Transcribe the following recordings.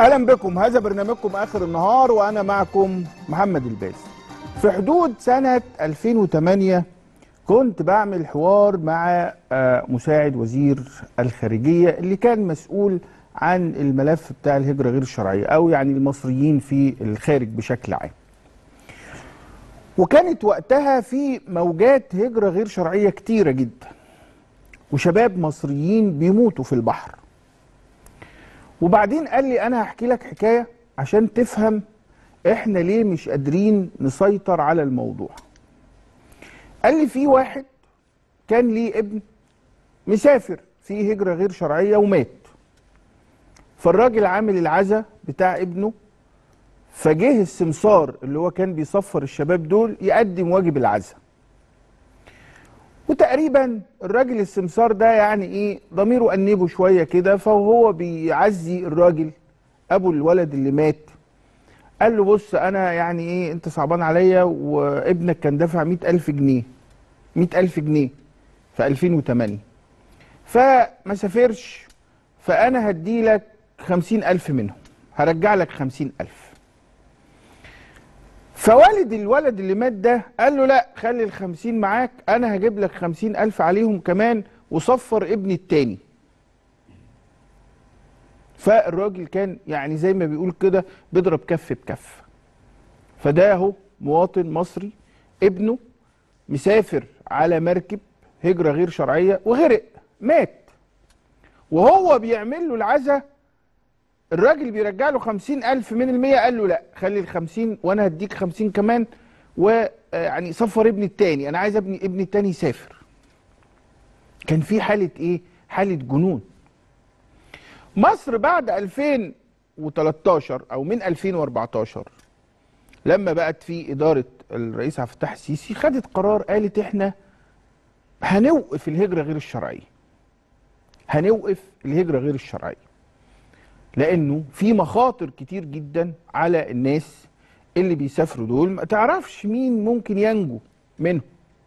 اهلا بكم هذا برنامجكم اخر النهار وانا معكم محمد الباز في حدود سنه 2008 كنت بعمل حوار مع آه، مساعد وزير الخارجيه اللي كان مسؤول عن الملف بتاع الهجره غير الشرعيه او يعني المصريين في الخارج بشكل عام وكانت وقتها في موجات هجره غير شرعيه كتيره جدا وشباب مصريين بيموتوا في البحر وبعدين قال لي انا هحكي لك حكايه عشان تفهم احنا ليه مش قادرين نسيطر على الموضوع قال لي في واحد كان ليه ابن مسافر في هجره غير شرعيه ومات فالراجل عامل العزا بتاع ابنه فجه السمسار اللي هو كان بيصفر الشباب دول يقدم واجب العزا وتقريبا الراجل السمسار ده يعني ايه ضميره أنبه شويه كده فهو بيعزي الراجل ابو الولد اللي مات قال له بص انا يعني ايه انت صعبان عليا وابنك كان دافع مئة ألف جنيه مئة ألف جنيه في 2008 فما سافرش فانا هدي لك خمسين ألف منهم هرجع لك خمسين ألف فوالد الولد اللي مات ده قال له لا خلي الخمسين معاك انا هجيب لك خمسين الف عليهم كمان وصفر ابني التاني فالراجل كان يعني زي ما بيقول كده بيضرب كف بكف فده اهو مواطن مصري ابنه مسافر على مركب هجرة غير شرعية وغرق مات وهو بيعمل له العزا الراجل بيرجع له خمسين ألف من المية قال له لا خلي الخمسين وأنا هديك خمسين كمان ويعني صفر ابني التاني أنا عايز ابني ابني التاني يسافر كان في حالة إيه؟ حالة جنون مصر بعد 2013 أو من 2014 لما بقت في إدارة الرئيس عبد الفتاح السيسي خدت قرار قالت إحنا هنوقف الهجرة غير الشرعية هنوقف الهجرة غير الشرعية لانه في مخاطر كتير جدا على الناس اللي بيسافروا دول ما تعرفش مين ممكن ينجو منهم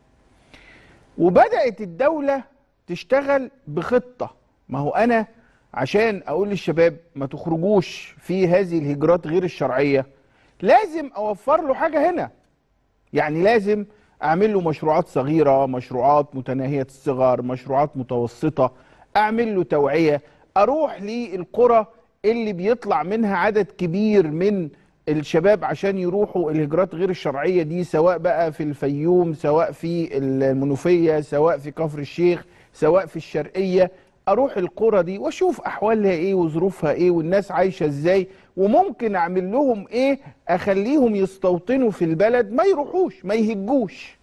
وبدات الدوله تشتغل بخطه ما هو انا عشان اقول للشباب ما تخرجوش في هذه الهجرات غير الشرعيه لازم اوفر له حاجه هنا يعني لازم اعمل له مشروعات صغيره مشروعات متناهيه الصغر مشروعات متوسطه اعمل له توعيه اروح للقرى اللي بيطلع منها عدد كبير من الشباب عشان يروحوا الهجرات غير الشرعيه دي سواء بقى في الفيوم سواء في المنوفيه سواء في كفر الشيخ سواء في الشرقيه اروح القرى دي واشوف احوالها ايه وظروفها ايه والناس عايشه ازاي وممكن اعمل لهم ايه اخليهم يستوطنوا في البلد ما يروحوش ما يهجوش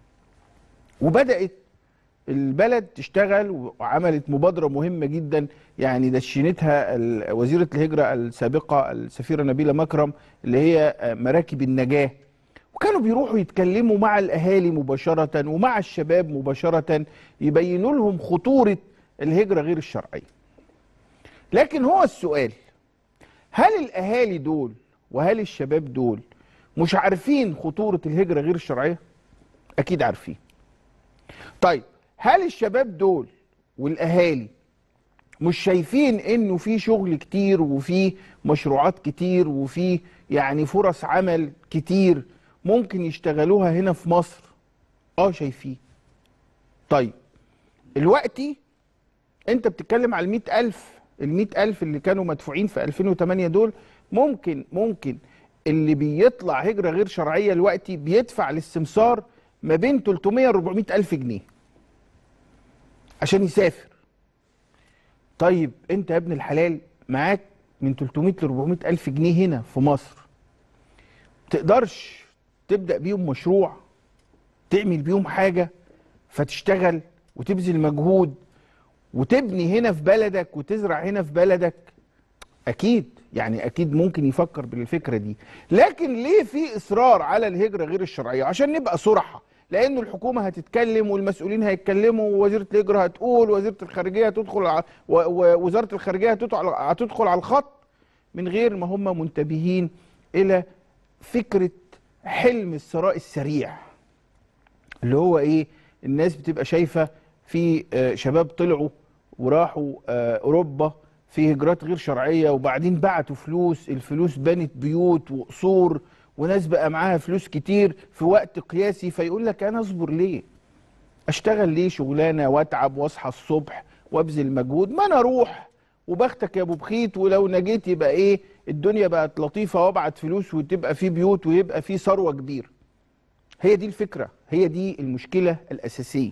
وبدات البلد تشتغل وعملت مبادرة مهمة جدا يعني دشنتها ال- وزيرة الهجرة السابقة السفيرة نبيلة مكرم اللي هي مراكب النجاة وكانوا بيروحوا يتكلموا مع الأهالي مباشرة ومع الشباب مباشرة يبينوا لهم خطورة الهجرة غير الشرعية لكن هو السؤال هل الأهالي دول وهل الشباب دول مش عارفين خطورة الهجرة غير الشرعية؟ أكيد عارفين طيب هل الشباب دول والاهالي مش شايفين انه في شغل كتير وفي مشروعات كتير وفي يعني فرص عمل كتير ممكن يشتغلوها هنا في مصر اه شايفين طيب دلوقتي انت بتتكلم على المئة ألف المئة ألف اللي كانوا مدفوعين في 2008 دول ممكن ممكن اللي بيطلع هجرة غير شرعية دلوقتي بيدفع للسمسار ما بين 300 ل 400 ألف جنيه عشان يسافر طيب انت يا ابن الحلال معاك من 300 ل 400 الف جنيه هنا في مصر تقدرش تبدا بيهم مشروع تعمل بيهم حاجه فتشتغل وتبذل مجهود وتبني هنا في بلدك وتزرع هنا في بلدك اكيد يعني اكيد ممكن يفكر بالفكره دي لكن ليه في اصرار على الهجره غير الشرعيه عشان نبقى صراحه لانه الحكومه هتتكلم والمسؤولين هيتكلموا ووزيره الهجره هتقول وزيره الخارجيه هتدخل ع- و- ووزاره الخارجيه هتدخل هتدخل على الخط من غير ما هم منتبهين الى فكره حلم الثراء السريع اللي هو ايه الناس بتبقى شايفه في آه، شباب طلعوا وراحوا آه، اوروبا في هجرات غير شرعيه وبعدين بعتوا فلوس الفلوس بنت بيوت وقصور وناس بقى معاها فلوس كتير في وقت قياسي فيقول لك انا اصبر ليه اشتغل ليه شغلانه واتعب واصحى الصبح وابذل مجهود ما انا اروح وبختك يا ابو بخيت ولو نجيت يبقى ايه الدنيا بقت لطيفه وابعت فلوس وتبقى في بيوت ويبقى في ثروه كبيره هي دي الفكره هي دي المشكله الاساسيه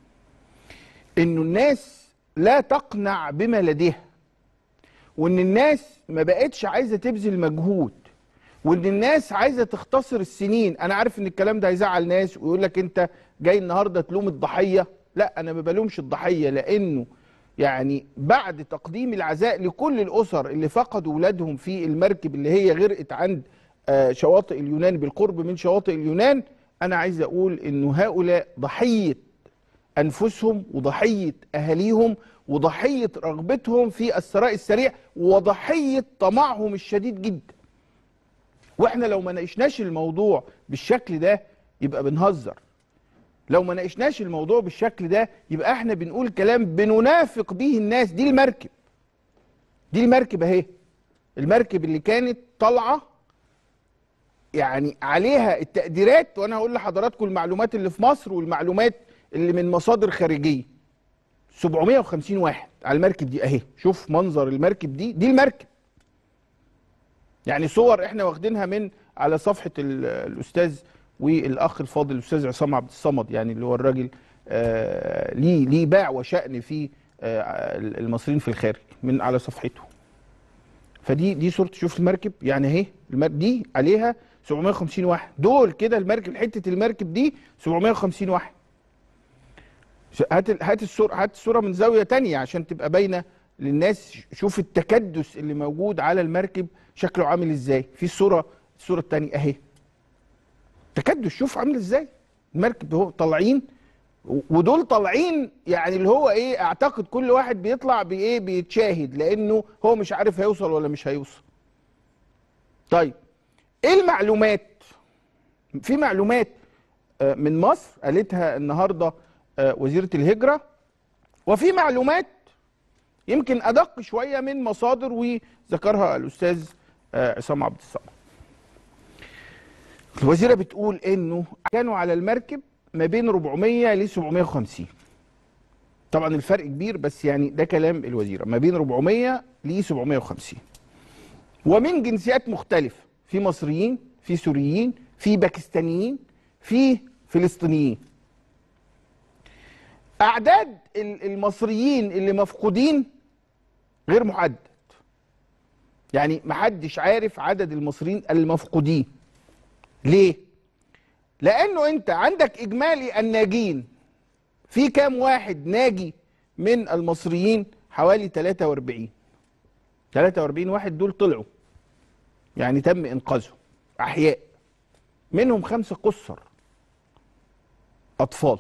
انه الناس لا تقنع بما لديها وان الناس ما بقتش عايزه تبذل مجهود وان الناس عايزه تختصر السنين انا عارف ان الكلام ده هيزعل ناس ويقول لك انت جاي النهارده تلوم الضحيه لا انا ما بلومش الضحيه لانه يعني بعد تقديم العزاء لكل الاسر اللي فقدوا ولادهم في المركب اللي هي غرقت عند آه، شواطئ اليونان بالقرب من شواطئ اليونان انا عايز اقول انه هؤلاء ضحيه انفسهم وضحيه اهاليهم وضحيه رغبتهم في الثراء السريع وضحيه طمعهم الشديد جدا واحنا لو ما ناقشناش الموضوع بالشكل ده يبقى بنهزر لو ما ناقشناش الموضوع بالشكل ده يبقى احنا بنقول كلام بننافق به الناس دي المركب دي المركب اهي المركب اللي كانت طالعه يعني عليها التقديرات وانا هقول لحضراتكم المعلومات اللي في مصر والمعلومات اللي من مصادر خارجيه 750 واحد على المركب دي اهي شوف منظر المركب دي دي المركب يعني صور احنا واخدينها من على صفحه ال- الاستاذ والاخ الفاضل الاستاذ عصام عبد الصمد يعني اللي هو الراجل آه ليه ليه باع وشأن في آه المصريين في الخارج من على صفحته فدي دي صوره شوف المركب يعني اهي المر- دي عليها 750 واحد دول كده المركب حته المركب دي 750 واحد ش- هات ال- هات الصوره هات الصوره من زاويه تانية عشان تبقى باينه للناس ش- شوف التكدس اللي موجود على المركب شكله عامل ازاي في الصوره الصوره التانية اهي تكدس شوف عامل ازاي المركب اهو طالعين و- ودول طالعين يعني اللي هو ايه اعتقد كل واحد بيطلع بايه بيتشاهد لانه هو مش عارف هيوصل ولا مش هيوصل طيب ايه المعلومات في معلومات آه، من مصر قالتها النهارده آه، وزيره الهجره وفي معلومات يمكن ادق شويه من مصادر وذكرها الاستاذ آه، عصام عبد الصمد الوزيره بتقول انه كانوا على المركب ما بين 400 ل 750 طبعا الفرق كبير بس يعني ده كلام الوزيره ما بين 400 ل 750 ومن جنسيات مختلفه في مصريين في سوريين في باكستانيين في فلسطينيين اعداد ال- المصريين اللي مفقودين غير محدد يعني محدش عارف عدد المصريين المفقودين ليه لانه انت عندك اجمالي الناجين في كام واحد ناجي من المصريين حوالي 43 43 واحد دول طلعوا يعني تم انقاذهم احياء منهم خمسه قصر اطفال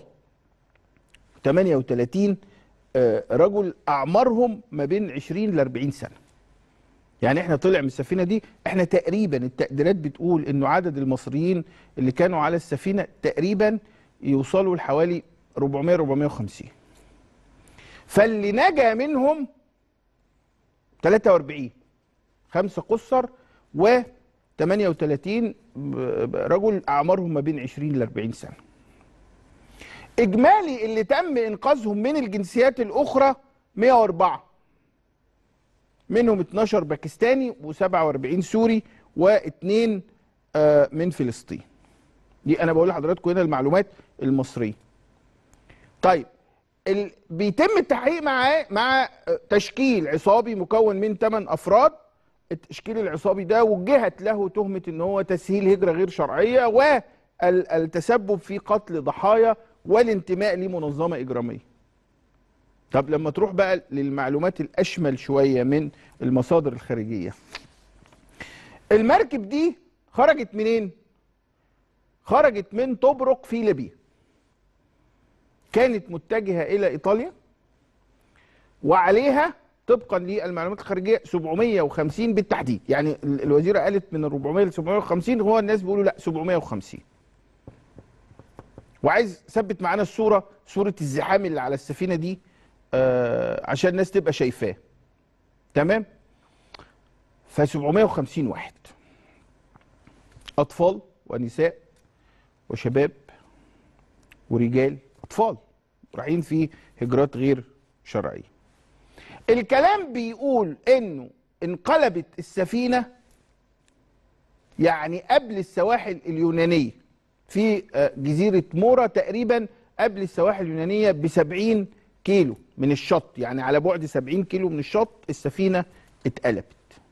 38 آه، رجل اعمارهم ما بين 20 ل 40 سنه يعني احنا طلع من السفينه دي احنا تقريبا التقديرات بتقول انه عدد المصريين اللي كانوا على السفينه تقريبا يوصلوا لحوالي 400 450 فاللي نجا منهم 43 خمسه قصر و 38 رجل اعمارهم ما بين 20 ل 40 سنه اجمالي اللي تم انقاذهم من الجنسيات الاخرى 104 منهم 12 باكستاني و47 سوري واثنين آه، من فلسطين دي انا بقول لحضراتكم هنا المعلومات المصريه طيب ال... بيتم التحقيق مع مع آه، تشكيل عصابي مكون من 8 افراد التشكيل العصابي ده وجهت له تهمه ان هو تسهيل هجره غير شرعيه والتسبب في قتل ضحايا والانتماء لمنظمه اجراميه طب لما تروح بقى للمعلومات الاشمل شويه من المصادر الخارجيه المركب دي خرجت منين خرجت من طبرق في ليبيا كانت متجهه الى ايطاليا وعليها طبقا للمعلومات الخارجيه 750 بالتحديد يعني ال- الوزيره قالت من 400 ل 750 هو الناس بيقولوا لا 750 وعايز ثبت معانا الصوره صوره الزحام اللي على السفينه دي آه عشان الناس تبقى شايفاه تمام ف 750 واحد اطفال ونساء وشباب ورجال اطفال رايحين في هجرات غير شرعيه الكلام بيقول انه انقلبت السفينه يعني قبل السواحل اليونانيه في آه، جزيره مورا تقريبا قبل السواحل اليونانيه ب 70 كيلو من الشط يعني على بعد 70 كيلو من الشط السفينه اتقلبت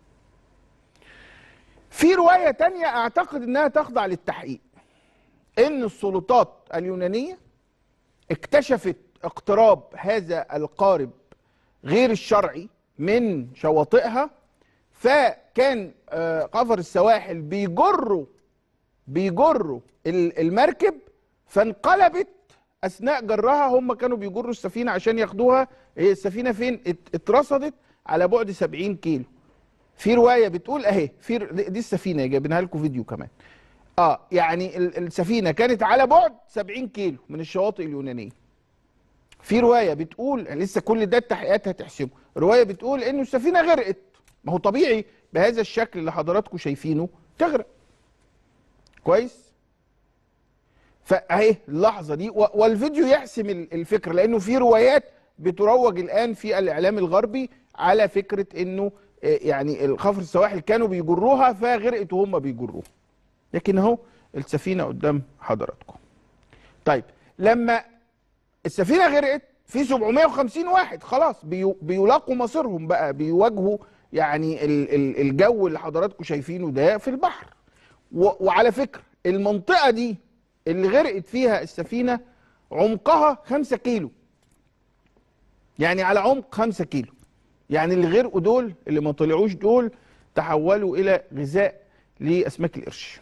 في روايه تانية اعتقد انها تخضع للتحقيق ان السلطات اليونانيه اكتشفت اقتراب هذا القارب غير الشرعي من شواطئها فكان آه، قفر السواحل بيجروا بيجروا ال- المركب فانقلبت اثناء جرها هم كانوا بيجروا السفينه عشان ياخدوها هي السفينه فين ات- اترصدت على بعد 70 كيلو في روايه بتقول اهي في ر- دي السفينه جايبينها لكم فيديو كمان اه يعني ال- السفينه كانت على بعد 70 كيلو من الشواطئ اليونانيه في روايه بتقول لسه كل ده التحقيقات هتحسبه روايه بتقول انه السفينه غرقت ما هو طبيعي بهذا الشكل اللي حضراتكم شايفينه تغرق كويس فاهي اللحظه دي و- والفيديو يحسم ال- الفكره لانه في روايات بتروج الان في الاعلام الغربي على فكره انه آه، يعني الخفر السواحل كانوا بيجروها فغرقت وهم بيجروها لكن اهو السفينه قدام حضراتكم طيب لما السفينه غرقت في 750 واحد خلاص بيو بيلاقوا مصيرهم بقى بيواجهوا يعني ال ال الجو اللي حضراتكم شايفينه ده في البحر و وعلى فكره المنطقه دي اللي غرقت فيها السفينه عمقها 5 كيلو يعني على عمق 5 كيلو يعني اللي غرقوا دول اللي ما طلعوش دول تحولوا الى غذاء لاسماك القرش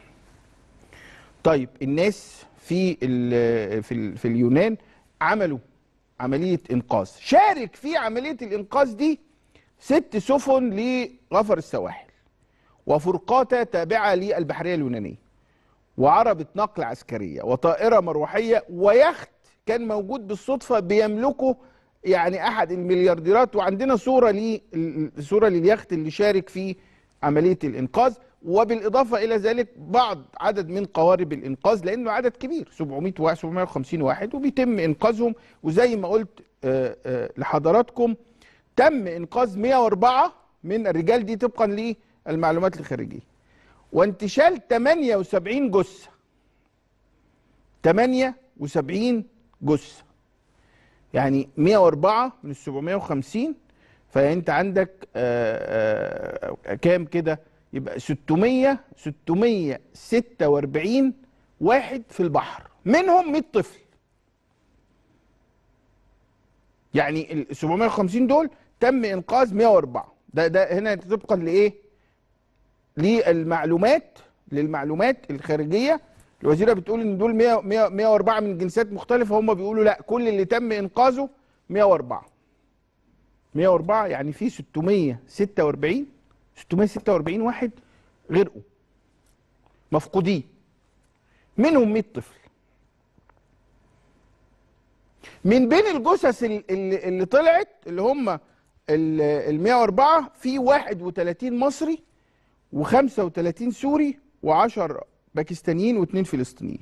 طيب الناس في ال في ال في اليونان عملوا عمليه انقاذ شارك في عمليه الانقاذ دي ست سفن لغفر السواحل وفرقاته تابعه للبحريه اليونانيه وعربة نقل عسكرية وطائرة مروحية ويخت كان موجود بالصدفة بيملكه يعني أحد المليارديرات وعندنا صورة ليه صورة لليخت اللي شارك في عملية الإنقاذ وبالإضافة إلى ذلك بعض عدد من قوارب الإنقاذ لأنه عدد كبير 700 واحد 750 واحد وبيتم إنقاذهم وزي ما قلت آه، آه، لحضراتكم تم إنقاذ 104 من الرجال دي طبقا للمعلومات الخارجية وانتشال 78 جثة 78 جثة يعني 104 من ال 750 فانت عندك آه، آه، كام كده يبقى 600 646 واحد في البحر منهم 100 طفل يعني ال 750 دول تم انقاذ 104 ده ده هنا طبقا لايه؟ للمعلومات للمعلومات الخارجيه الوزيره بتقول ان دول 100 100 104 من جنسيات مختلفه هم بيقولوا لا كل اللي تم انقاذه 104 104 يعني في 646 646 واحد غرقوا مفقودين منهم 100 طفل من بين الجثث ال- اللي, اللي طلعت اللي هم ال 104 في 31 مصري و35 سوري و10 باكستانيين واثنين فلسطينيين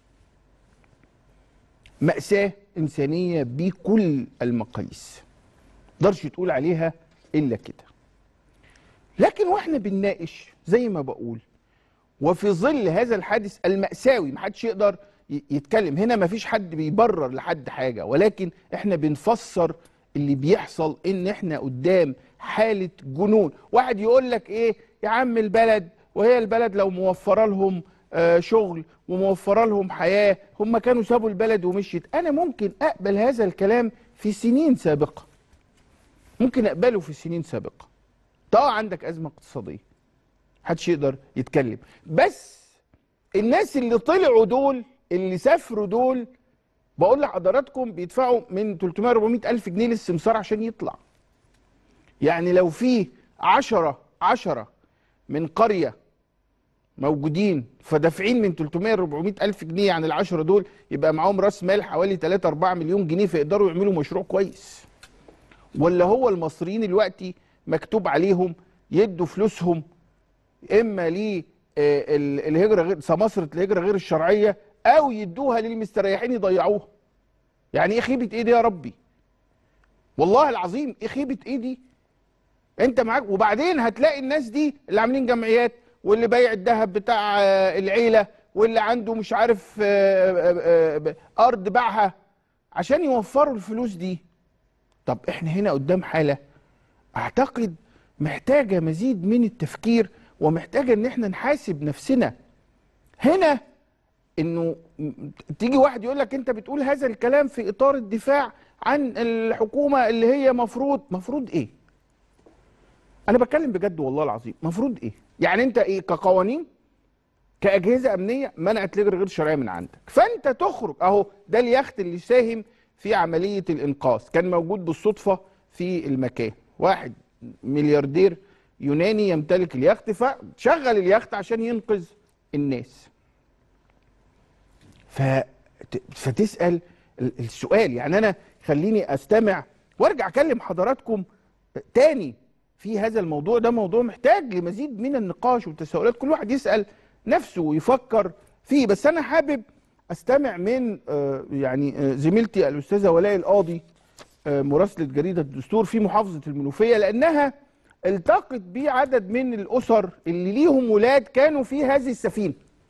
مأساة إنسانية بكل المقاييس مقدرش تقول عليها إلا كده لكن واحنا بنناقش زي ما بقول وفي ظل هذا الحادث المأساوي محدش يقدر ي- يتكلم هنا مفيش حد بيبرر لحد حاجة ولكن احنا بنفسر اللي بيحصل ان احنا قدام حالة جنون واحد يقول لك ايه يا عم البلد وهي البلد لو موفرة لهم آه شغل وموفرة لهم حياة هم كانوا سابوا البلد ومشيت انا ممكن اقبل هذا الكلام في سنين سابقة ممكن اقبله في سنين سابقة طبعا عندك ازمة اقتصادية محدش يقدر يتكلم بس الناس اللي طلعوا دول اللي سافروا دول بقول لحضراتكم بيدفعوا من 300 400 الف جنيه للسمسار عشان يطلع يعني لو في 10 10 من قريه موجودين فدافعين من 300 400 الف جنيه عن العشرة دول يبقى معاهم راس مال حوالي 3 4 مليون جنيه فيقدروا يعملوا مشروع كويس ولا هو المصريين دلوقتي مكتوب عليهم يدوا فلوسهم اما ل الهجره غير سماسره الهجره غير الشرعيه او يدوها للمستريحين يضيعوها يعني ايه خيبه ايه دي يا ربي والله العظيم ايه خيبه ايه دي انت معاك وبعدين هتلاقي الناس دي اللي عاملين جمعيات واللي بايع الذهب بتاع آه، العيله واللي عنده مش عارف آه، آه، آه، ارض باعها عشان يوفروا الفلوس دي طب احنا هنا قدام حاله اعتقد محتاجه مزيد من التفكير ومحتاجه ان احنا نحاسب نفسنا هنا انه م- تيجي واحد يقول لك انت بتقول هذا الكلام في اطار الدفاع عن الحكومه اللي هي مفروض مفروض ايه انا بتكلم بجد والله العظيم مفروض ايه يعني انت ايه كقوانين كاجهزه امنيه منعت الهجره غير شرعيه من عندك فانت تخرج اهو ده اليخت اللي ساهم في عمليه الانقاذ كان موجود بالصدفه في المكان واحد ملياردير يوناني يمتلك اليخت فشغل اليخت عشان ينقذ الناس فت- فتسال ال- السؤال يعني انا خليني استمع وارجع اكلم حضراتكم تاني في هذا الموضوع ده موضوع محتاج لمزيد من النقاش والتساؤلات كل واحد يسال نفسه ويفكر فيه بس انا حابب استمع من آه، يعني آه، زميلتي الاستاذه ولاء القاضي آه، مراسله جريده الدستور في محافظه المنوفيه لانها التقت بعدد من الاسر اللي ليهم ولاد كانوا في هذه السفينه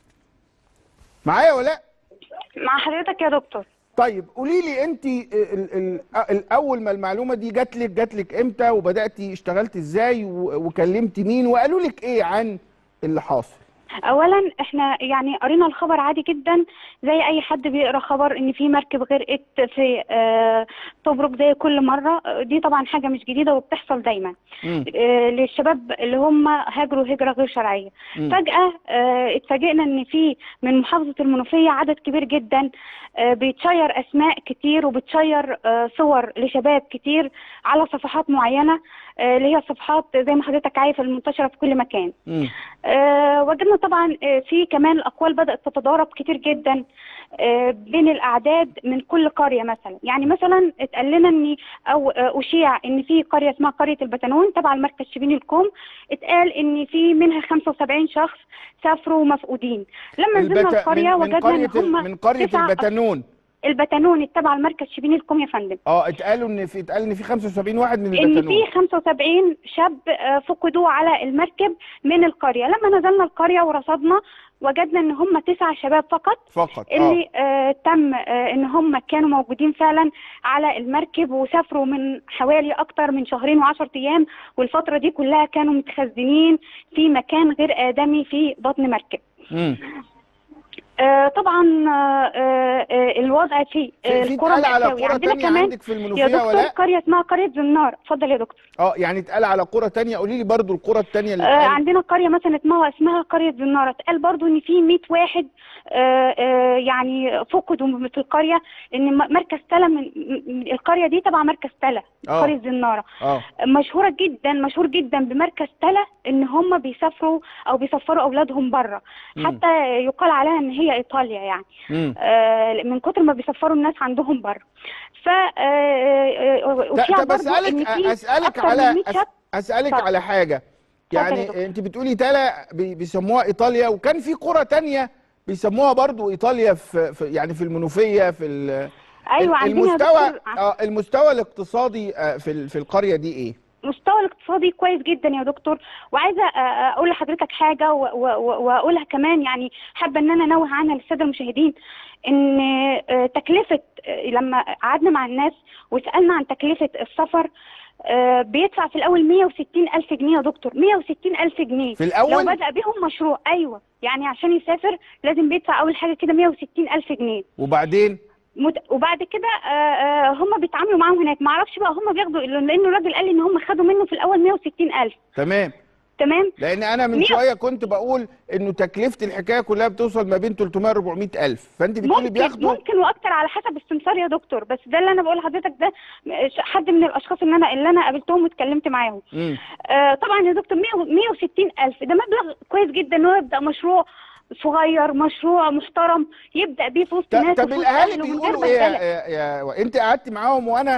معايا ولا مع حضرتك يا دكتور طيب قولي لي انت ال- ال- الاول ما المعلومه دي جات لك جات لك امتى وبداتي اشتغلتي ازاي و- وكلمتي مين وقالوا لك ايه عن اللي حاصل اولا احنا يعني قرينا الخبر عادي جدا زي اي حد بيقرا خبر ان في مركب غرقت في آه، طبرق زي كل مره آه، دي طبعا حاجه مش جديده وبتحصل دايما مم. آه، للشباب اللي هم هاجروا هجره غير شرعيه مم. فجاه آه، اتفاجئنا ان في من محافظه المنوفيه عدد كبير جدا آه، بيتشير اسماء كتير وبتشير آه، صور لشباب كتير على صفحات معينه آه، اللي هي صفحات زي ما حضرتك عارف المنتشره في كل مكان مم. آه، وجدنا طبعا آه، في كمان الاقوال بدات تتضارب كتير جدا آه، بين الاعداد من كل قريه مثلا يعني مثلا اتقال لنا ان او آه، اشيع ان في قريه اسمها قريه البتنون تبع المركز شبين الكوم اتقال ان في منها 75 شخص سافروا مفقودين لما نزلنا البت... القريه من, من وجدنا قريه ان هم ال- من قريه تسع- البتنون البتنون تبع المركز شبين الكوم يا فندم اه اتقالوا ان في اتقال ان في 75 واحد من ان البتنون في 75 شاب آه، فقدوا على المركب من القريه لما نزلنا القريه ورصدنا وجدنا ان هم تسع شباب فقط فقط اه اللي آه تم آه ان هم كانوا موجودين فعلا على المركب وسافروا من حوالي اكتر من شهرين وعشرة ايام والفتره دي كلها كانوا متخزنين في مكان غير ادمي في بطن مركب مم. آه طبعا آه آه آه، الوضع في آه في في القرى اتقال على مأساوي قرى عندنا تانية كمان عندك في يا المنوفيه دكتور ولا قريه اسمها قريه زنار اتفضل يا دكتور اه يعني اتقال على قرى تانية قولي لي برضو القرى التانية اللي آه اتقال عندنا قرية مثلا اسمها اسمها قرية زنارة اتقال برضو ان في 100 واحد آه آه يعني فقدوا في القرية ان م- مركز تلا من من- القرية دي تبع مركز تلا آه. قرية زنارة اه مشهورة جدا مشهور جدا بمركز تلا ان هم بيسافروا او بيسفروا اولادهم بره مم. حتى يقال عليها ان هي ايطاليا يعني مم. آه من كتر ما بيسفروا الناس عندهم بره ف آه، آه، ط- أشيع طب برضو إن اسالك في اسالك أكتر من على 100 أس- شاب اسالك اتفضل. على حاجه اتفضل يا يعني دكتور. انت بتقولي تلا بي- بيسموها ايطاليا وكان في قرى تانية بيسموها برضو ايطاليا في, في يعني في المنوفيه في ال- ايوه عندنا يا المستوى دكتور اه المستوى الاقتصادي آه، في ال- في القريه دي ايه مستوى الاقتصادي كويس جدا يا دكتور وعايزه أ- أ- اقول لحضرتك حاجه و- و- و- واقولها كمان يعني حابه ان انا انوه عنها للساده المشاهدين ان آه، تكلفه آه، لما قعدنا مع الناس وسالنا عن تكلفه السفر آه، بيدفع في الاول 160 الف جنيه يا دكتور 160 الف جنيه في الأول؟ لو بدا بيهم مشروع ايوه يعني عشان يسافر لازم بيدفع اول حاجه كده 160 الف جنيه وبعدين مت... وبعد كده آه، آه، هم بيتعاملوا معاهم هناك ما اعرفش بقى هم بياخدوا لانه الراجل قال لي ان هم خدوا منه في الاول 160 الف تمام تمام لان انا من مية- شويه كنت بقول انه تكلفه الحكايه كلها بتوصل ما بين 300 و 400 الف فانت بتقولي ممكن بياخدوا ممكن واكتر على حسب السمسار يا دكتور بس ده اللي انا بقول لحضرتك ده م- ش- حد من الاشخاص اللي انا اللي انا قابلتهم واتكلمت معاهم مم. آه طبعا يا دكتور 100 160 الف ده مبلغ كويس جدا ان هو يبدا مشروع صغير مشروع محترم يبدا بيه في وسط ط- ناس طب وفي وسط الاهالي أهله من غير بيقولوا ايه بهدلة. يا, يا, يا انت قعدت معاهم وانا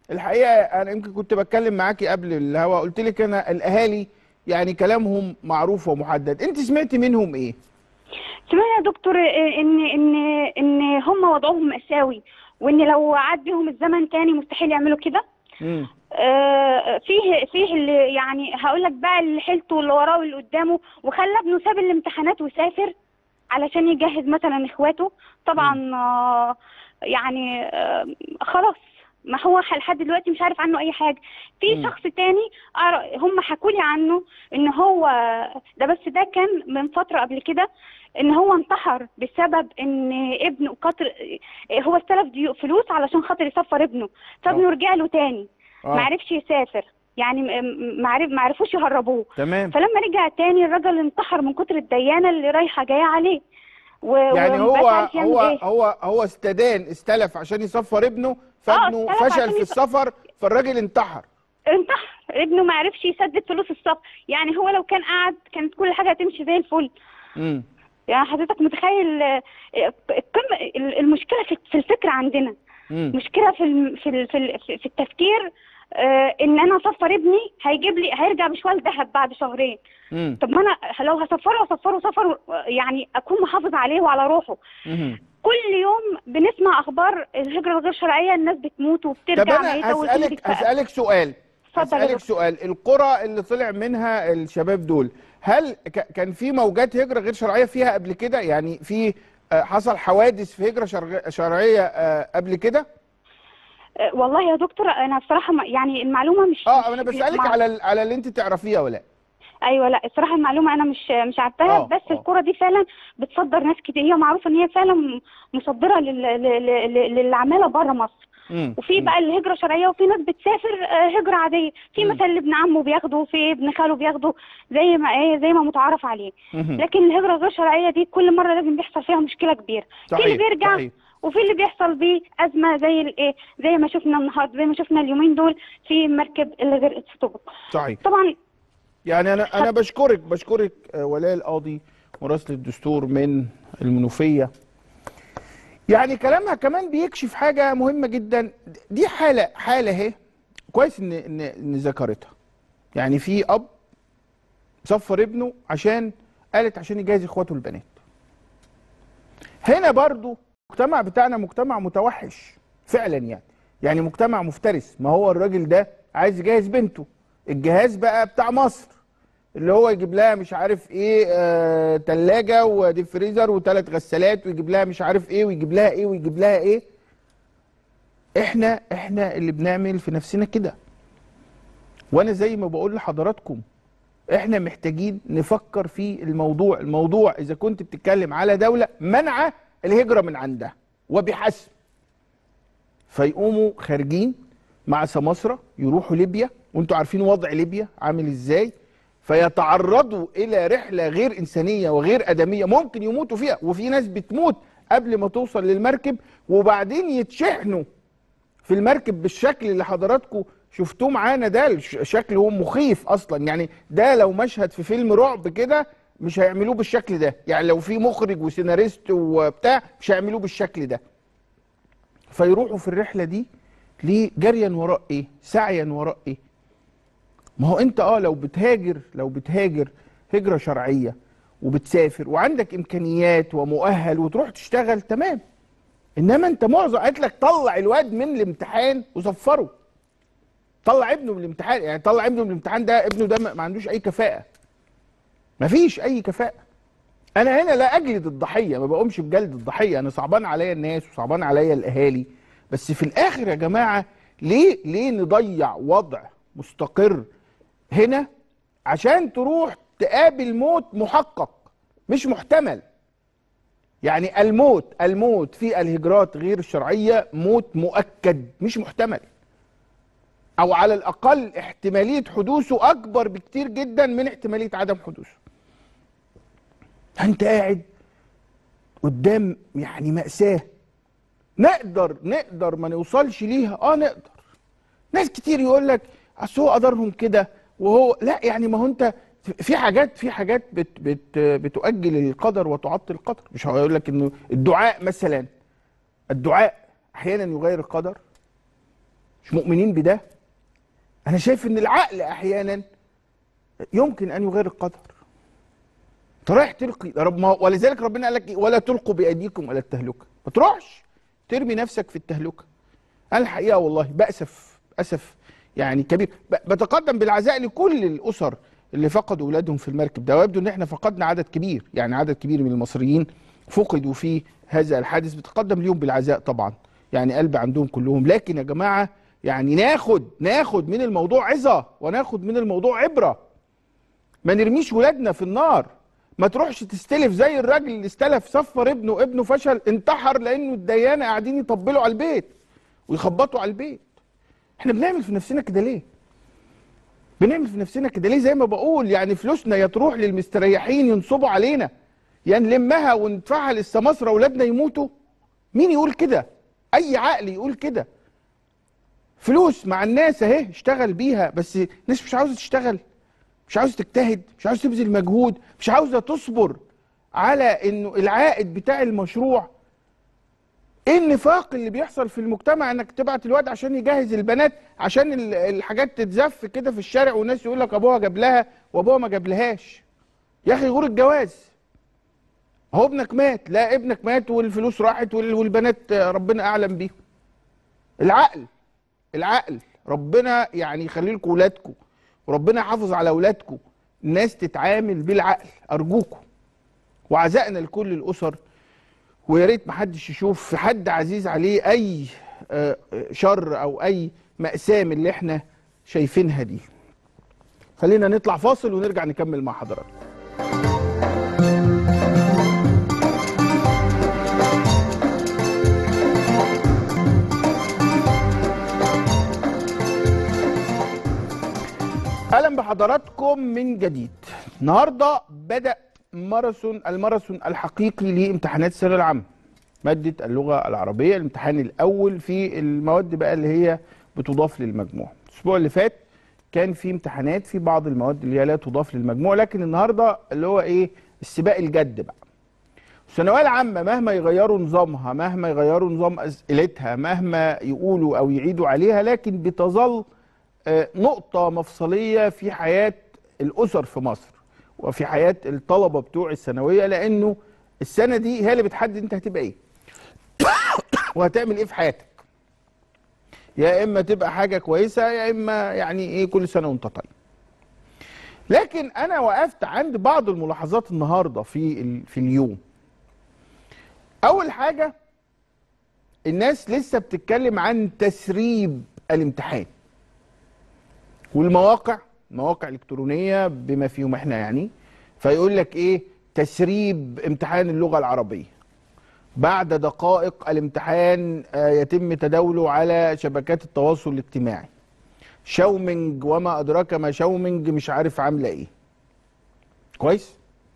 الحقيقه انا يمكن كنت بتكلم معاكي قبل الهوا قلت لك انا الاهالي يعني كلامهم معروف ومحدد انت سمعتي منهم ايه سمعنا يا دكتور آه، ان ان ان هم وضعهم مأساوي وان لو عاد بيهم الزمن تاني مستحيل يعملوا كده امم آه، فيه فيه اللي يعني هقول لك بقى اللي حيلته واللي وراه واللي قدامه وخلى ابنه ساب الامتحانات وسافر علشان يجهز مثلا اخواته طبعا آه، يعني آه، خلاص ما هو لحد دلوقتي مش عارف عنه اي حاجه في مم. شخص تاني أعرف- هم حكوا لي عنه ان هو ده بس ده كان من فتره قبل كده ان هو انتحر بسبب ان ابنه قطر هو استلف ديو- فلوس علشان خاطر يسفر ابنه فابنه آه. رجع له تاني ما اه عرفش يسافر يعني م- م- ما عرف- ما عرفوش يهربوه تمام فلما رجع تاني الراجل انتحر من كتر الديانه اللي رايحه جايه عليه و... يعني ومبقاش هو عارف يعمل هو إيه. هو هو استدان استلف عشان يسفر ابنه فابنه استلف فشل عشان في يس- السفر فالراجل انتحر انتحر ابنه ما عرفش يسدد فلوس السفر يعني هو لو كان قعد كانت كل حاجه هتمشي زي الفل امم يعني حضرتك متخيل آه، آه، القمة- المشكله في في الفكر عندنا امم مشكله في الم- في ال- في ال- في التفكير آه، ان انا اسفر ابني هيجيب لي هيرجع بشوال ذهب بعد شهرين امم طب ما انا لو هسفره هسفره سفر آه، يعني اكون محافظ عليه وعلى روحه امم كل يوم بنسمع اخبار الهجره الغير شرعيه الناس بتموت وبترجع طب انا ميتة والفيلم هسألك بيتفقد. هسألك سؤال اتفضل يا هسألك دكتور. سؤال القرى اللي طلع منها الشباب دول هل ك- كان في موجات هجرة غير شرعية فيها قبل كده يعني في آه، حصل حوادث في هجرة شرع- شرعية آه، قبل كده آه، والله يا دكتور انا بصراحه ما- يعني المعلومه مش اه انا مش- بسألك مع- على ال- على اللي انت تعرفيها ولا ايوه لا الصراحه المعلومه انا مش مش عارفاها آه، بس آه. الكوره دي فعلا بتصدر ناس كتير هي معروفه ان هي فعلا مصدره لل- لل- لل- للعماله بره مصر مم. وفي بقى الهجره شرعيه وفي ناس بتسافر آه، هجره عاديه في مم. مثلا اللي ابن عمه بياخده في ابن خاله بياخده زي ما ايه زي ما متعارف عليه مم. لكن الهجره الغير شرعيه دي كل مره لازم بيحصل فيها مشكله كبيره في اللي صحيح بيرجع صحيح وفي اللي بيحصل بيه ازمه زي الايه زي ما شفنا النهارده زي ما شفنا اليومين دول في مركب اللي غرقت في طوبة صحيح طبعا يعني انا انا بشكرك بشكرك آه، ولاء القاضي مراسل الدستور من المنوفيه يعني كلامها كمان بيكشف حاجه مهمه جدا دي حاله حاله اهي كويس ان ان ان ذكرتها يعني في اب سفر ابنه عشان قالت عشان يجهز اخواته البنات هنا برضو المجتمع بتاعنا مجتمع متوحش فعلا يعني يعني مجتمع مفترس ما هو الراجل ده عايز يجهز بنته الجهاز بقى بتاع مصر اللي هو يجيب لها مش عارف ايه آه تلاجة وديب فريزر وثلاث غسالات ويجيب لها مش عارف ايه ويجيب لها ايه ويجيب لها ايه احنا احنا اللي بنعمل في نفسنا كده وانا زي ما بقول لحضراتكم احنا محتاجين نفكر في الموضوع الموضوع اذا كنت بتتكلم على دولة منع الهجرة من عندها وبحسب فيقوموا خارجين مع سماسرة يروحوا ليبيا وانتوا عارفين وضع ليبيا عامل ازاي فيتعرضوا الى رحلة غير انسانية وغير ادمية ممكن يموتوا فيها وفي ناس بتموت قبل ما توصل للمركب وبعدين يتشحنوا في المركب بالشكل اللي حضراتكم شفتوه معانا ده الش- شكل هو مخيف اصلا يعني ده لو مشهد في فيلم رعب كده مش هيعملوه بالشكل ده يعني لو في مخرج وسيناريست وبتاع مش هيعملوه بالشكل ده فيروحوا في الرحله دي ليه جريا وراء ايه سعيا وراء ايه ما هو انت اه لو بتهاجر لو بتهاجر هجره شرعيه وبتسافر وعندك امكانيات ومؤهل وتروح تشتغل تمام انما انت معظم قالت لك طلع الواد من الامتحان وصفره طلع ابنه من الامتحان يعني طلع ابنه من الامتحان ده ابنه ده ما ما عندوش اي كفاءه مفيش اي كفاءه انا هنا لا اجلد الضحيه ما بقومش بجلد الضحيه انا صعبان عليا الناس وصعبان عليا الاهالي بس في الاخر يا جماعه ليه ليه نضيع وضع مستقر هنا عشان تروح تقابل موت محقق مش محتمل يعني الموت الموت في الهجرات غير الشرعيه موت مؤكد مش محتمل او على الاقل احتماليه حدوثه اكبر بكتير جدا من احتماليه عدم حدوثه انت قاعد قدام يعني مأساة نقدر نقدر ما نوصلش ليها اه نقدر ناس كتير يقول لك اصل هو قدرهم كده وهو لا يعني ما هو انت في حاجات في حاجات بت بت بتؤجل القدر وتعطل القدر مش هقول لك انه الدعاء مثلا الدعاء احيانا يغير القدر مش مؤمنين بده انا شايف ان العقل احيانا يمكن ان يغير القدر انت رايح تلقي رب ما ولذلك ربنا قال لك إيه؟ ولا تلقوا بايديكم الى التهلكه ما تروحش ترمي نفسك في التهلكه انا الحقيقه والله باسف اسف يعني كبير ب- بتقدم بالعزاء لكل الاسر اللي فقدوا اولادهم في المركب ده ويبدو ان احنا فقدنا عدد كبير يعني عدد كبير من المصريين فقدوا في هذا الحادث بتقدم ليهم بالعزاء طبعا يعني قلب عندهم كلهم لكن يا جماعه يعني ناخد ناخد من الموضوع عظه وناخد من الموضوع عبره ما نرميش ولادنا في النار ما تروحش تستلف زي الراجل اللي استلف صفر ابنه ابنه فشل انتحر لانه الديانه قاعدين يطبلوا على البيت ويخبطوا على البيت احنا بنعمل في نفسنا كده ليه بنعمل في نفسنا كده ليه زي ما بقول يعني فلوسنا يا تروح للمستريحين ينصبوا علينا يا نلمها وندفعها للسماسرة اولادنا يموتوا مين يقول كده اي عقل يقول كده فلوس مع الناس اهي اشتغل بيها بس الناس مش عاوزه تشتغل مش عاوزه تجتهد مش عاوزه تبذل مجهود مش عاوزه تصبر على انه العائد بتاع المشروع ايه النفاق اللي بيحصل في المجتمع انك تبعت الواد عشان يجهز البنات عشان ال- الحاجات تتزف كده في الشارع والناس يقول لك ابوها جاب لها وابوها ما جابلهاش يا اخي غور الجواز هو ابنك مات لا ابنك مات والفلوس راحت وال- والبنات ربنا اعلم بيهم العقل العقل ربنا يعني يخلي لكم ولادكم وربنا يحافظ على اولادكم الناس تتعامل بالعقل ارجوكم وعزائنا لكل الاسر ويا ريت محدش يشوف في حد عزيز عليه اي آه، شر او اي مأساة من اللي احنا شايفينها دي خلينا نطلع فاصل ونرجع نكمل مع حضراتكم اهلا بحضراتكم من جديد النهارده بدا ماراثون الماراثون الحقيقي لامتحانات الثانويه العامه ماده اللغه العربيه الامتحان الاول في المواد بقى اللي هي بتضاف للمجموع الاسبوع اللي فات كان في امتحانات في بعض المواد اللي هي لا تضاف للمجموع لكن النهارده اللي هو ايه السباق الجد بقى الثانويه العامه مهما يغيروا نظامها مهما يغيروا نظام اسئلتها مهما يقولوا او يعيدوا عليها لكن بتظل آه، نقطة مفصلية في حياة الأسر في مصر وفي حياة الطلبة بتوع الثانوية لأنه السنة دي هي اللي بتحدد أنت هتبقى إيه وهتعمل إيه في حياتك يا إما تبقى حاجة كويسة يا إما يعني إيه كل سنة وأنت طيب لكن أنا وقفت عند بعض الملاحظات النهاردة في ال- في اليوم أول حاجة الناس لسه بتتكلم عن تسريب الامتحان والمواقع مواقع الكترونيه بما فيهم احنا يعني فيقول لك ايه تسريب امتحان اللغه العربيه بعد دقائق الامتحان آه، يتم تداوله على شبكات التواصل الاجتماعي شاومينج وما ادراك ما شاومينج مش عارف عامله ايه كويس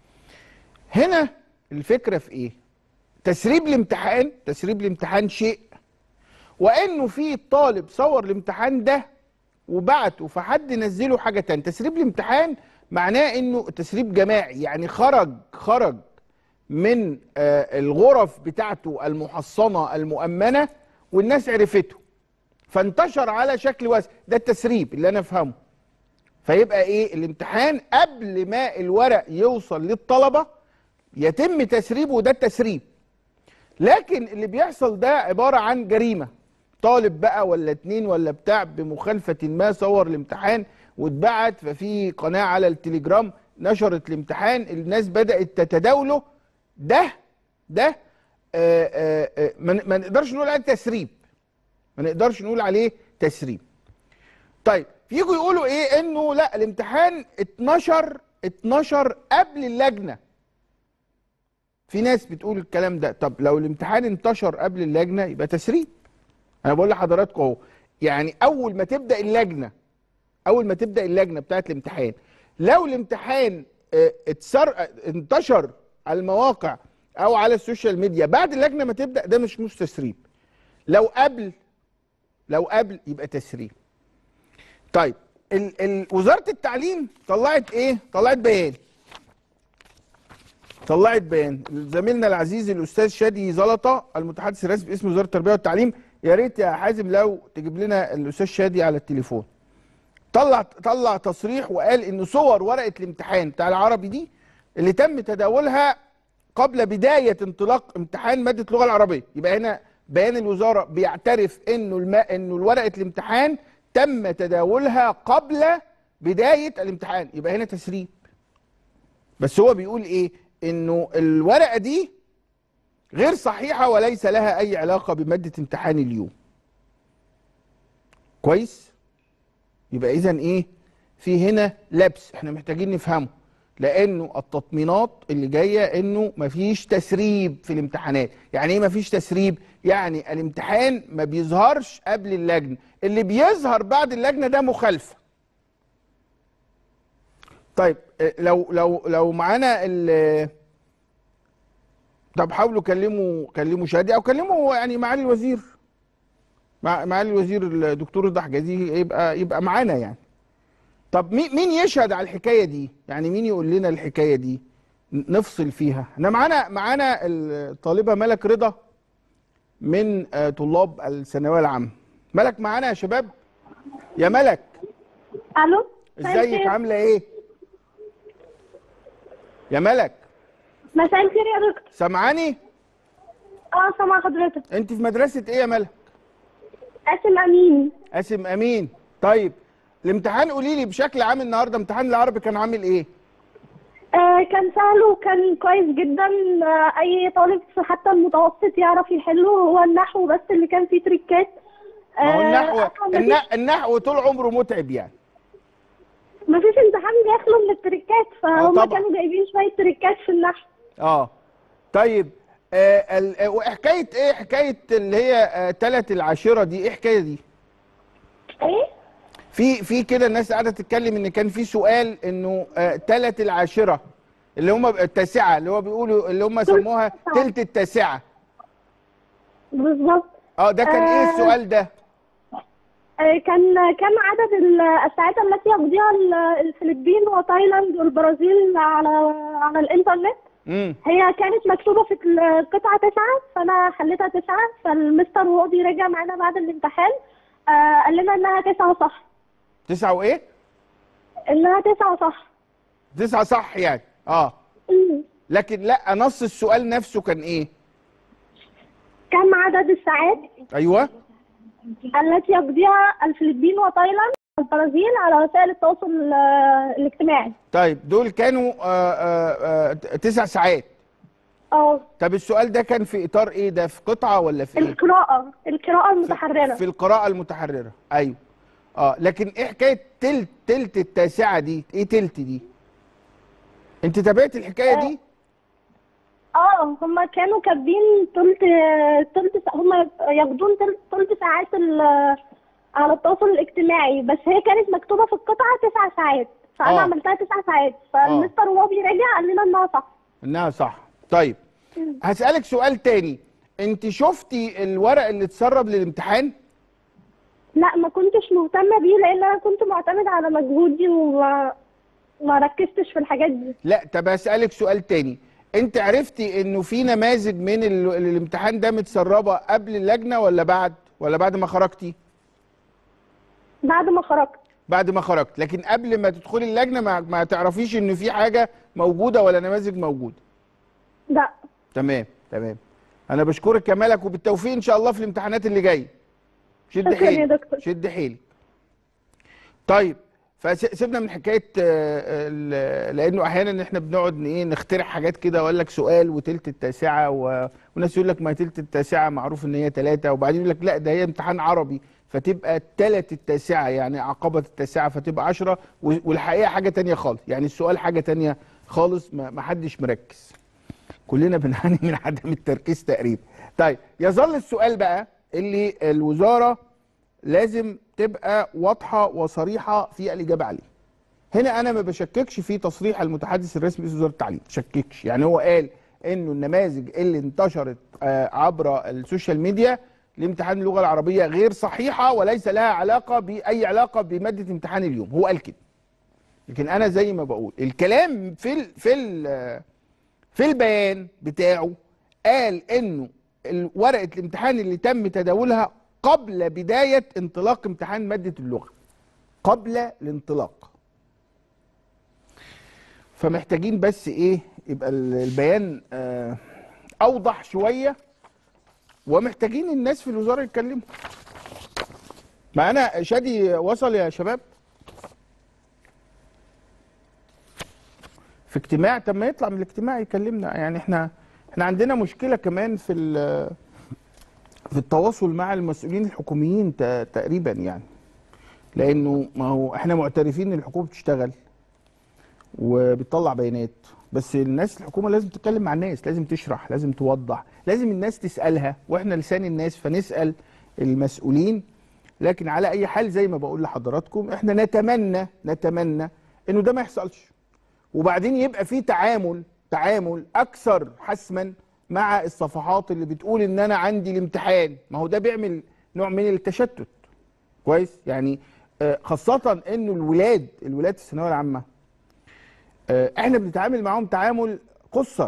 هنا الفكره في ايه تسريب الامتحان تسريب الامتحان شيء وانه في طالب صور الامتحان ده وبعته فحد نزله حاجه تانية تسريب الامتحان معناه انه تسريب جماعي يعني خرج خرج من آه، الغرف بتاعته المحصنه المؤمنه والناس عرفته فانتشر على شكل واسع ده التسريب اللي انا افهمه فيبقى ايه الامتحان قبل ما الورق يوصل للطلبه يتم تسريبه وده التسريب لكن اللي بيحصل ده عبارة عن جريمة طالب بقى ولا اتنين ولا بتاع بمخالفة ما صور الامتحان واتبعت ففي قناة على التليجرام نشرت الامتحان الناس بدأت تتداوله ده ده آه، آه، آه، ما ن- ما نقدرش نقول عليه تسريب ما نقدرش نقول عليه تسريب طيب يجوا يقولوا ايه انه لا الامتحان اتنشر اتنشر قبل اللجنه في ناس بتقول الكلام ده طب لو الامتحان انتشر قبل اللجنه يبقى تسريب انا بقول لحضراتكم اهو يعني اول ما تبدا اللجنه اول ما تبدا اللجنه بتاعت الامتحان لو الامتحان اه، اتسر اه، انتشر على المواقع او على السوشيال ميديا بعد اللجنه ما تبدا ده مش مش تسريب لو قبل لو قبل يبقى تسريب طيب ال ال وزاره التعليم طلعت ايه طلعت بيان طلعت بيان زميلنا العزيز الاستاذ شادي زلطه المتحدث الرسمي باسم وزاره التربيه والتعليم يا ريت يا حازم لو تجيب لنا الاستاذ شادي على التليفون طلع طلع تصريح وقال ان صور ورقه الامتحان بتاع العربي دي اللي تم تداولها قبل بدايه انطلاق امتحان ماده اللغه العربيه يبقى هنا بيان الوزاره بيعترف انه الم... انه ورقه الامتحان تم تداولها قبل بدايه الامتحان يبقى هنا تسريب بس هو بيقول ايه انه الورقه دي غير صحيحه وليس لها اي علاقه بماده امتحان اليوم كويس يبقى اذا ايه في هنا لبس احنا محتاجين نفهمه لانه التطمينات اللي جايه انه مفيش تسريب في الامتحانات يعني ايه مفيش تسريب يعني الامتحان ما بيظهرش قبل اللجنه اللي بيظهر بعد اللجنه ده مخالفه طيب اه، لو لو لو معانا ال طب حاولوا كلموا كلموا شادي او كلموا يعني معالي الوزير مع معالي الوزير الدكتور رضا حجازي يبقى يبقى معانا يعني طب مين مين يشهد على الحكايه دي يعني مين يقول لنا الحكايه دي ن- نفصل فيها احنا معانا معانا الطالبه ملك رضا من آه، طلاب الثانويه العامه ملك معانا يا شباب يا ملك الو مساء ازيك الخير. عامله ايه يا ملك مساء الخير يا دكتور سامعاني اه سامع حضرتك انت في مدرسه ايه يا ملك قاسم امين قاسم امين طيب الامتحان قولي لي بشكل عام النهارده امتحان العربي كان عامل ايه آه كان سهل وكان كويس جدا آه اي طالب في حتى المتوسط يعرف يحله هو النحو بس اللي كان فيه تريكات ما هو النحو أصلاً مفيش- الن- النحو طول عمره متعب يعني مفيش امتحان بيخلو من التريكات فهم طبعا. كانوا جايبين شويه تريكات في النحو اه طيب آه ال- آه، وحكايه ايه حكايه اللي هي آه تلت العاشره دي ايه حكايه دي ايه في في كده الناس قاعده تتكلم ان كان في سؤال انه آه تلت العاشره اللي هم التاسعه اللي هو بيقولوا اللي هم سموها تلت التاسعه بالظبط اه ده كان ايه آه. السؤال ده آه، كان كان عدد ال- الساعات التي يقضيها ال- الفلبين وتايلاند والبرازيل على على الانترنت امم هي كانت مكتوبة في القطعة تسعة فأنا خليتها تسعة فالمستر وهو بيراجع معانا بعد الامتحان آه قال لنا إنها تسعة صح تسعه وايه إنها تسعة صح تسعه صح يعني اه مم. لكن لا نص السؤال نفسه كان ايه كم عدد الساعات ايوه التي يقضيها الفلبين وتايلاند والبرازيل على وسائل التواصل آه، الاجتماعي طيب دول كانوا آه آه آه تسع ساعات اه طب السؤال ده كان في اطار ايه ده في قطعه ولا في ايه القراءة القراءة المتحررة في القراءه المتحرره ايوه اه لكن ايه حكايه تلت تلت التاسعه دي ايه تلت دي انت تابعت الحكايه دي اه هم كانوا كاتبين تلت تلت سا- هم ياخدون تلت, تلت ساعات ال- على التواصل الاجتماعي بس هي كانت مكتوبة في القطعة تسع ساعات فأنا آه. عملتها تسع ساعات فالمستر وهو بيراجع قال لنا إنها صح انها صح طيب هسالك سؤال تاني انت شفتي الورق اللي اتسرب للامتحان لا ما كنتش مهتمة بيه لأن أنا كنت معتمدة على مجهودي وما ما ركزتش في الحاجات دي لا طب هسألك سؤال تاني انت عرفتي انه في نماذج من ال- الامتحان ده متسربة قبل اللجنة ولا بعد ولا بعد ما خرجتي بعد ما خرجت بعد ما خرجت لكن قبل ما تدخلي اللجنة ما, ما تعرفيش ان في حاجة موجودة ولا نماذج موجودة لا تمام تمام انا بشكرك يا ملك وبالتوفيق ان شاء الله في الامتحانات اللي جايه شد شكراً يا حيلك دكتور. شد حيلك طيب فسيبنا من حكايه آه، ال- لانه احيانا احنا بنقعد ن- ايه نخترع حاجات كده واقول لك سؤال وتلت التاسعه و... وناس يقول لك ما هي تلت التاسعه معروف ان هي ثلاثه وبعدين يقول لك لا ده هي امتحان عربي فتبقى تلت التاسعه يعني عقبه التاسعه فتبقى عشرة و- والحقيقه حاجه تانية خالص يعني السؤال حاجه تانية خالص ما ما حدش مركز كلنا بنعاني من عدم التركيز تقريبا طيب يظل السؤال بقى اللي الوزاره لازم تبقى واضحه وصريحه في الاجابه عليه هنا انا ما بشككش في تصريح المتحدث الرسمي في وزاره التعليم بشككش يعني هو قال انه النماذج اللي انتشرت آه، عبر السوشيال ميديا لامتحان اللغه العربيه غير صحيحه وليس لها علاقه باي علاقه بماده امتحان اليوم هو قال كده لكن انا زي ما بقول الكلام في ال في ال في البيان بتاعه قال انه ال- ورقه الامتحان اللي تم تداولها قبل بدايه انطلاق امتحان ماده اللغه قبل الانطلاق فمحتاجين بس ايه يبقى ال- البيان آه، اوضح شويه ومحتاجين الناس في الوزاره يتكلموا معانا شادي وصل يا شباب في اجتماع طب ما يطلع من الاجتماع يكلمنا يعني احنا احنا عندنا مشكله كمان في ال- في التواصل مع المسؤولين الحكوميين ت- تقريبا يعني لانه ما هو احنا معترفين ان الحكومه بتشتغل وبتطلع بيانات بس الناس الحكومه لازم تتكلم مع الناس لازم تشرح لازم توضح لازم الناس تسالها واحنا لسان الناس فنسال المسؤولين لكن على اي حال زي ما بقول لحضراتكم احنا نتمنى نتمنى انه ده ما يحصلش وبعدين يبقى في تعامل تعامل اكثر حسما مع الصفحات اللي بتقول ان انا عندي الامتحان ما هو ده بيعمل نوع من التشتت كويس يعني آه، خاصة انه الولاد الولاد في الثانوية العامة آه، احنا بنتعامل معاهم تعامل قصر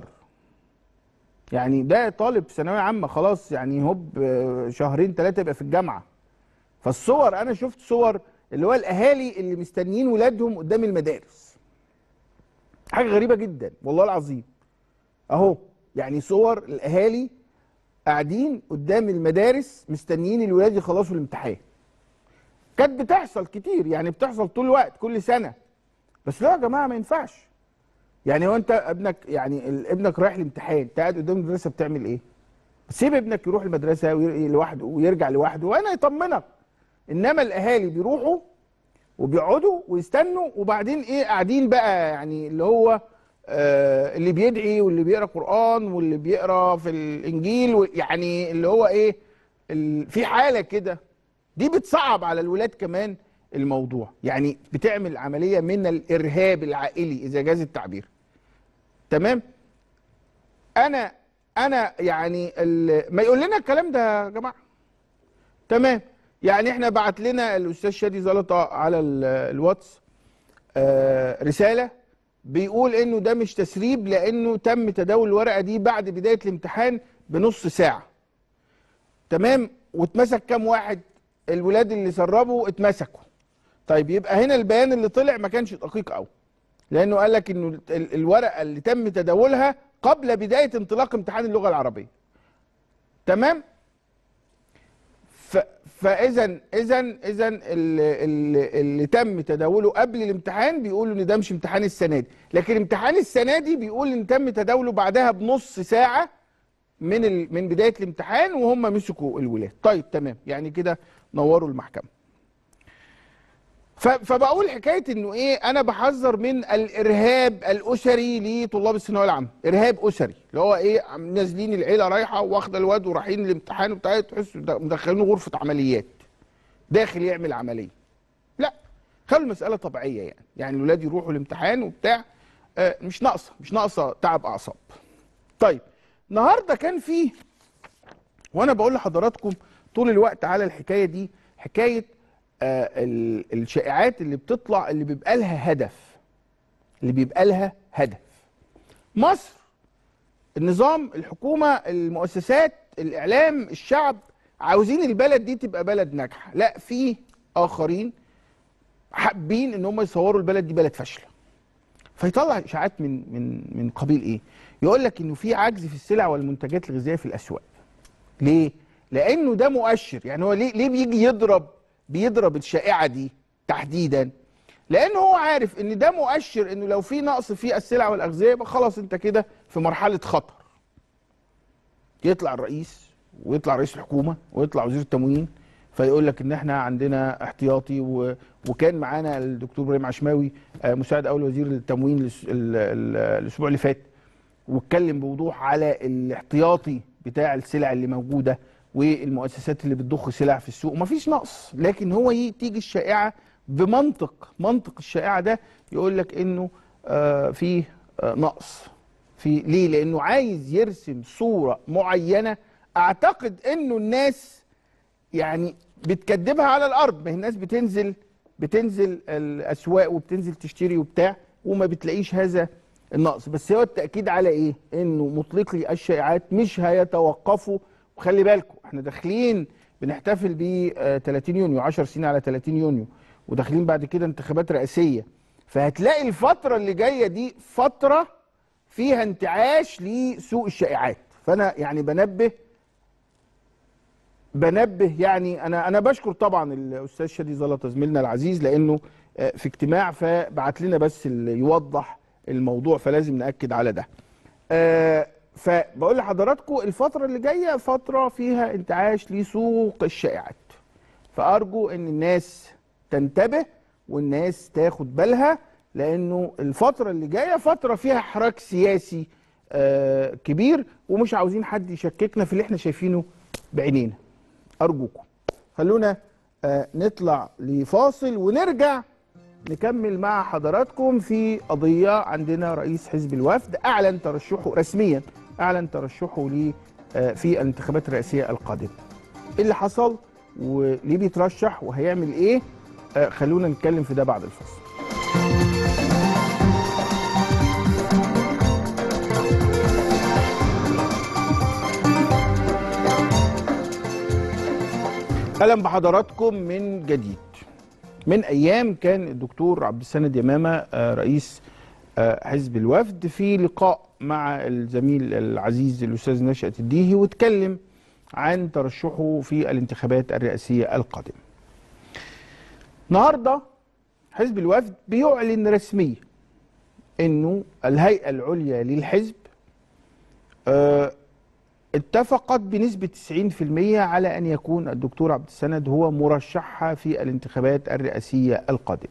يعني ده طالب في ثانوية عامة خلاص يعني هوب آه، شهرين ثلاثة يبقى في الجامعة فالصور انا شفت صور اللي هو الاهالي اللي مستنيين ولادهم قدام المدارس حاجة غريبة جدا والله العظيم اهو يعني صور الاهالي قاعدين قدام المدارس مستنيين الولاد يخلصوا الامتحان كانت بتحصل كتير يعني بتحصل طول الوقت كل سنه بس لا يا جماعه ما ينفعش يعني هو انت ابنك يعني ال- ابنك رايح الامتحان انت قاعد قدام المدرسه بتعمل ايه؟ سيب ابنك يروح المدرسه وير- لوحده ويرجع لوحده وانا يطمنك انما الاهالي بيروحوا وبيقعدوا ويستنوا وبعدين ايه قاعدين بقى يعني اللي هو آه اللي بيدعي واللي بيقرا قران واللي بيقرا في الانجيل و- يعني اللي هو ايه ال- في حاله كده دي بتصعب على الولاد كمان الموضوع يعني بتعمل عمليه من الارهاب العائلي اذا جاز التعبير تمام انا انا يعني ال- ما يقول لنا الكلام ده يا جماعه تمام يعني احنا بعت لنا الاستاذ شادي زلطه على ال- الواتس آه، رساله بيقول انه ده مش تسريب لانه تم تداول الورقه دي بعد بدايه الامتحان بنص ساعه تمام واتمسك كام واحد الولاد اللي سربوا اتمسكوا طيب يبقى هنا البيان اللي طلع ما كانش دقيق قوي لانه قال لك انه ال- الورقه اللي تم تداولها قبل بدايه انطلاق امتحان اللغه العربيه تمام ف... فاذا اذا اذا اللي, اللي, اللي تم تداوله قبل الامتحان بيقولوا ان ده مش امتحان السنه دي لكن امتحان السنه دي بيقول ان تم تداوله بعدها بنص ساعه من ال... من بدايه الامتحان وهم مسكوا الولاد طيب تمام يعني كده نوروا المحكمه ف... فبقول حكايه انه ايه انا بحذر من الارهاب الاسري لطلاب الثانويه العامه ارهاب اسري اللي هو ايه عم نازلين العيله رايحه واخده الواد ورايحين الامتحان وبتاع تحسوا ده- مدخلينه غرفه عمليات داخل يعمل عمليه لا خلوا المساله طبيعيه يعني يعني الولاد يروحوا الامتحان وبتاع آه، مش ناقصه مش ناقصه تعب اعصاب طيب النهارده كان فيه وانا بقول لحضراتكم طول الوقت على الحكايه دي حكايه آه ال- الشائعات اللي بتطلع اللي بيبقى لها هدف اللي بيبقى لها هدف مصر النظام الحكومه المؤسسات الاعلام الشعب عاوزين البلد دي تبقى بلد ناجحه لا في اخرين حابين ان هم يصوروا البلد دي بلد فاشله فيطلع اشاعات من من من قبيل ايه يقول لك انه في عجز في السلع والمنتجات الغذائيه في الاسواق ليه لانه ده مؤشر يعني هو ليه ليه بيجي يضرب بيضرب الشائعه دي تحديدا لانه هو عارف ان ده مؤشر انه لو في نقص في السلع والاغذيه يبقى خلاص انت كده في مرحله خطر يطلع الرئيس ويطلع رئيس الحكومه ويطلع وزير التموين فيقول لك ان احنا عندنا احتياطي و... وكان معانا الدكتور ابراهيم عشماوي آه، مساعد اول وزير التموين الأس- ال- ال- الاسبوع اللي فات واتكلم بوضوح على الاحتياطي بتاع السلع اللي موجوده والمؤسسات اللي بتضخ سلع في السوق ومفيش نقص لكن هو ي- تيجي الشائعه بمنطق منطق الشائعه ده يقول لك انه آه في آه نقص في ليه لانه عايز يرسم صوره معينه اعتقد انه الناس يعني بتكدبها على الارض ما هي الناس بتنزل بتنزل الاسواق وبتنزل تشتري وبتاع وما بتلاقيش هذا النقص بس هو التاكيد على ايه انه مطلقي الشائعات مش هيتوقفوا وخلي بالكم احنا داخلين بنحتفل ب 30 يونيو 10 سنين على 30 يونيو وداخلين بعد كده انتخابات رئاسيه فهتلاقي الفتره اللي جايه دي فتره فيها انتعاش لسوق الشائعات فانا يعني بنبه بنبه يعني انا انا بشكر طبعا الاستاذ شادي زلطه زميلنا العزيز لانه آه، في اجتماع فبعت لنا بس اللي يوضح الموضوع فلازم ناكد على ده آه، فبقول لحضراتكم الفتره اللي جايه فتره فيها انتعاش لسوق الشائعات فارجو ان الناس تنتبه والناس تاخد بالها لانه الفتره اللي جايه فتره فيها حراك سياسي آه، كبير ومش عاوزين حد يشككنا في اللي احنا شايفينه بعينينا ارجوكم خلونا آه، نطلع لفاصل ونرجع نكمل مع حضراتكم في قضيه عندنا رئيس حزب الوفد اعلن ترشحه رسميا اعلن ترشحه ل آه، في الانتخابات الرئاسيه القادمه ايه اللي حصل وليه بيترشح وهيعمل ايه آه، خلونا نتكلم في ده بعد الفاصل اهلا بحضراتكم من جديد من ايام كان الدكتور عبد السند يمامه آه، رئيس آه، حزب الوفد في لقاء مع الزميل العزيز الاستاذ نشأت الديهي واتكلم عن ترشحه في الانتخابات الرئاسيه القادمه. النهارده حزب الوفد بيعلن رسميا انه الهيئه العليا للحزب آه، اتفقت بنسبة 90% على أن يكون الدكتور عبد السند هو مرشحها في الانتخابات الرئاسية القادمة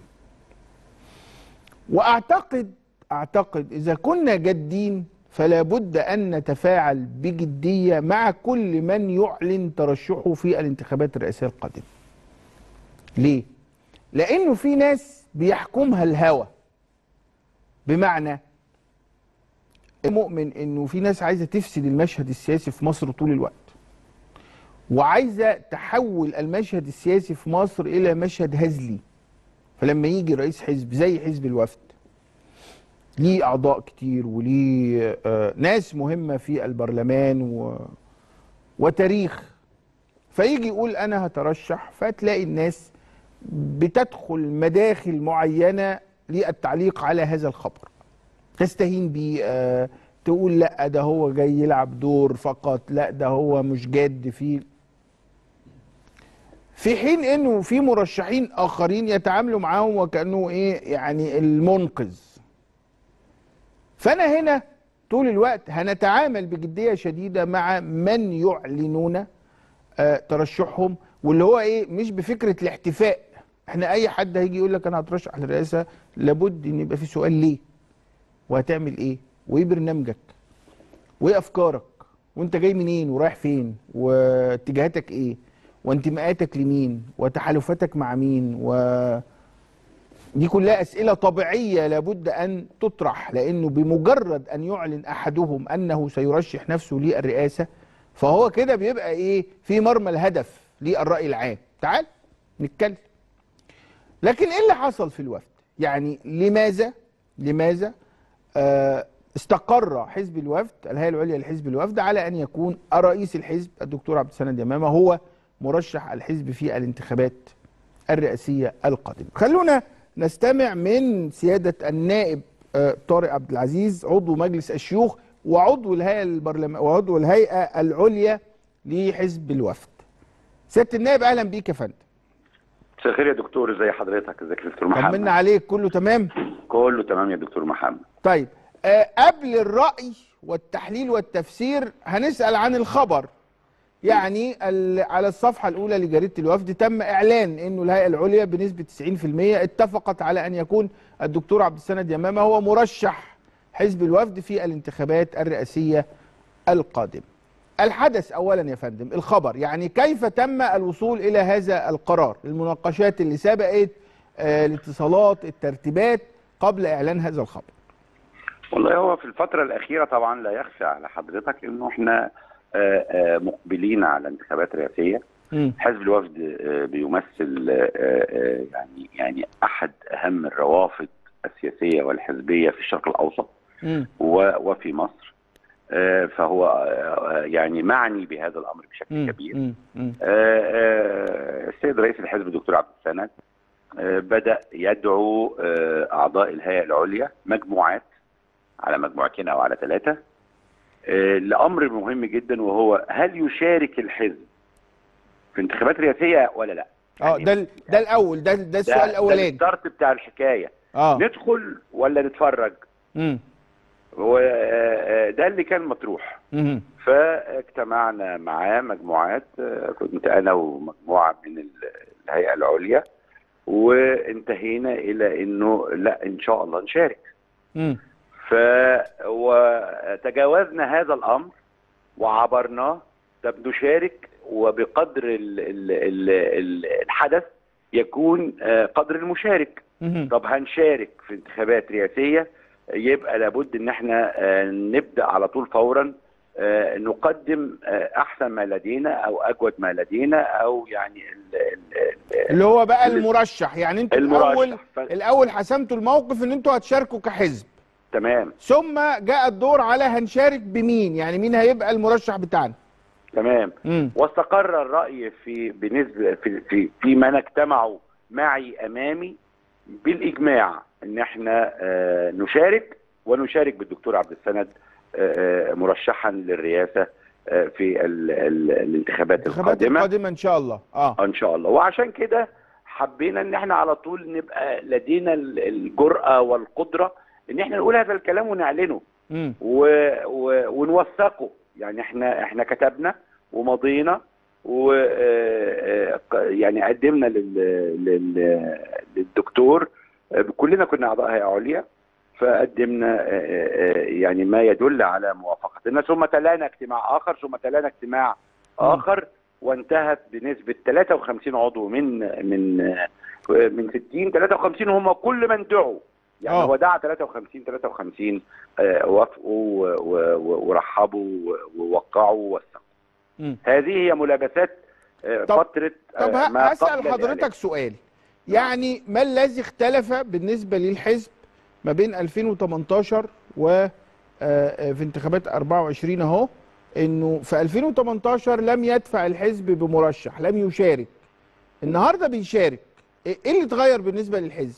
وأعتقد أعتقد إذا كنا جادين فلا بد أن نتفاعل بجدية مع كل من يعلن ترشحه في الانتخابات الرئاسية القادمة ليه؟ لأنه في ناس بيحكمها الهوى بمعنى مؤمن انه في ناس عايزه تفسد المشهد السياسي في مصر طول الوقت وعايزه تحول المشهد السياسي في مصر الى مشهد هزلي فلما يجي رئيس حزب زي حزب الوفد ليه اعضاء كتير وليه آه، ناس مهمه في البرلمان و... وتاريخ فيجي يقول انا هترشح فتلاقي الناس بتدخل مداخل معينه للتعليق على هذا الخبر تستهين بيه آه، تقول لا ده هو جاي يلعب دور فقط لا ده هو مش جاد فيه في حين انه في مرشحين اخرين يتعاملوا معاهم وكانه ايه يعني المنقذ فانا هنا طول الوقت هنتعامل بجديه شديده مع من يعلنون آه، ترشحهم واللي هو ايه مش بفكره الاحتفاء احنا اي حد هيجي يقول لك انا هترشح للرئاسه لابد ان يبقى في سؤال ليه وهتعمل ايه وايه برنامجك وايه افكارك وانت جاي منين ورايح فين واتجاهاتك ايه وانتماءاتك لمين وتحالفاتك مع مين و دي كلها اسئله طبيعيه لابد ان تطرح لانه بمجرد ان يعلن احدهم انه سيرشح نفسه للرئاسه فهو كده بيبقى ايه في مرمى الهدف للراي العام تعال نتكلم لكن ايه اللي حصل في الوفد يعني لماذا لماذا آه، استقر حزب الوفد الهيئه العليا لحزب الوفد على ان يكون رئيس الحزب الدكتور عبد السند يمامه هو مرشح الحزب في الانتخابات الرئاسيه القادمه. خلونا نستمع من سياده النائب آه، طارق عبد العزيز عضو مجلس الشيوخ وعضو الهيئه البرلمان وعضو الهيئه العليا لحزب الوفد. سياده النائب اهلا بيك يا فندم. مساء الخير يا دكتور ازي حضرتك ازيك يا دكتور محمد طمنا عليك كله تمام؟ كله تمام يا دكتور محمد طيب آه قبل الرأي والتحليل والتفسير هنسأل عن الخبر يعني ال- على الصفحة الأولى لجريدة الوفد تم إعلان أنه الهيئة العليا بنسبة 90% اتفقت على أن يكون الدكتور عبد السند يمامة هو مرشح حزب الوفد في الانتخابات الرئاسية القادمة الحدث أولا يا فندم الخبر يعني كيف تم الوصول إلى هذا القرار المناقشات اللي سبقت آه الاتصالات الترتيبات قبل إعلان هذا الخبر والله هو في الفترة الأخيرة طبعا لا يخفى على حضرتك إنه إحنا آه، آه، مقبلين على انتخابات رئاسية مم. حزب الوفد آه، بيمثل آه، آه، يعني يعني أحد أهم الروافد السياسية والحزبية في الشرق الأوسط مم. و- وفي مصر آه، فهو آه، يعني معني بهذا الامر بشكل مم. كبير مم. مم. آه، آه، السيد رئيس الحزب الدكتور عبد السند آه، بدأ يدعو آه، أعضاء الهيئة العليا مجموعات على مجموعتين أو على ثلاثة آه، لأمر مهم جدا وهو هل يشارك الحزب في انتخابات رئاسية ولا لا؟ اه يعني ده ال- ده الاول ده ده السؤال ده الاولاني الستارت بتاع الحكاية اه ندخل ولا نتفرج؟ مم. هو آه، آه، ده اللي كان مطروح مم. فاجتمعنا معاه مجموعات آه، كنت انا ومجموعه من ال- الهيئه العليا وانتهينا الى انه لا ان شاء الله نشارك مم. ف وتجاوزنا هذا الامر وعبرناه طب نشارك وبقدر ال ال ال ال الحدث يكون آه، قدر المشارك مم. طب هنشارك في انتخابات رئاسيه يبقى لابد ان احنا آه، نبدا على طول فورا آه، نقدم آه، احسن ما لدينا او اجود ما لدينا او يعني ال- ال- ال- اللي هو بقى ال- المرشح يعني انتوا الاول المرشح ف... الاول حسمتوا الموقف ان انتوا هتشاركوا كحزب تمام ثم جاء الدور على هنشارك بمين يعني مين هيبقى المرشح بتاعنا تمام مم. واستقر الراي في بالنسبه في في في من اجتمعوا معي امامي بالاجماع ان احنا آه، نشارك ونشارك بالدكتور عبد السند آه، آه، مرشحا للرئاسه آه، في ال ال الانتخابات الانتخابات القادمه القادمه ان شاء الله اه ان شاء الله وعشان كده حبينا ان احنا على طول نبقى لدينا ال- الجرأة والقدرة ان احنا نقول هذا الكلام ونعلنه مم. و... و... ونوثقه يعني احنا احنا كتبنا ومضينا و آه، آه، يعني قدمنا لل... لل... للدكتور آه، كلنا كنا اعضاء هيئه عليا فقدمنا آه، آه، يعني ما يدل على موافقتنا ثم تلانا اجتماع اخر ثم تلانا اجتماع اخر وانتهت بنسبه 53 عضو من من آه، من 60 53 هم كل من دعوا يعني آه. هو دعا 53 53 آه، وافقوا و- و- و- ورحبوا و- ووقعوا ووثقوا مم. هذه هي ملابسات آه، طب- فتره طب آه، ه- ما هسأل قبل حضرتك الإعلان. سؤال يعني ما الذي اختلف بالنسبة للحزب ما بين 2018 و آه، آه، في انتخابات 24 اهو انه في 2018 لم يدفع الحزب بمرشح لم يشارك النهارده بيشارك ايه إيه اللي اتغير بالنسبة للحزب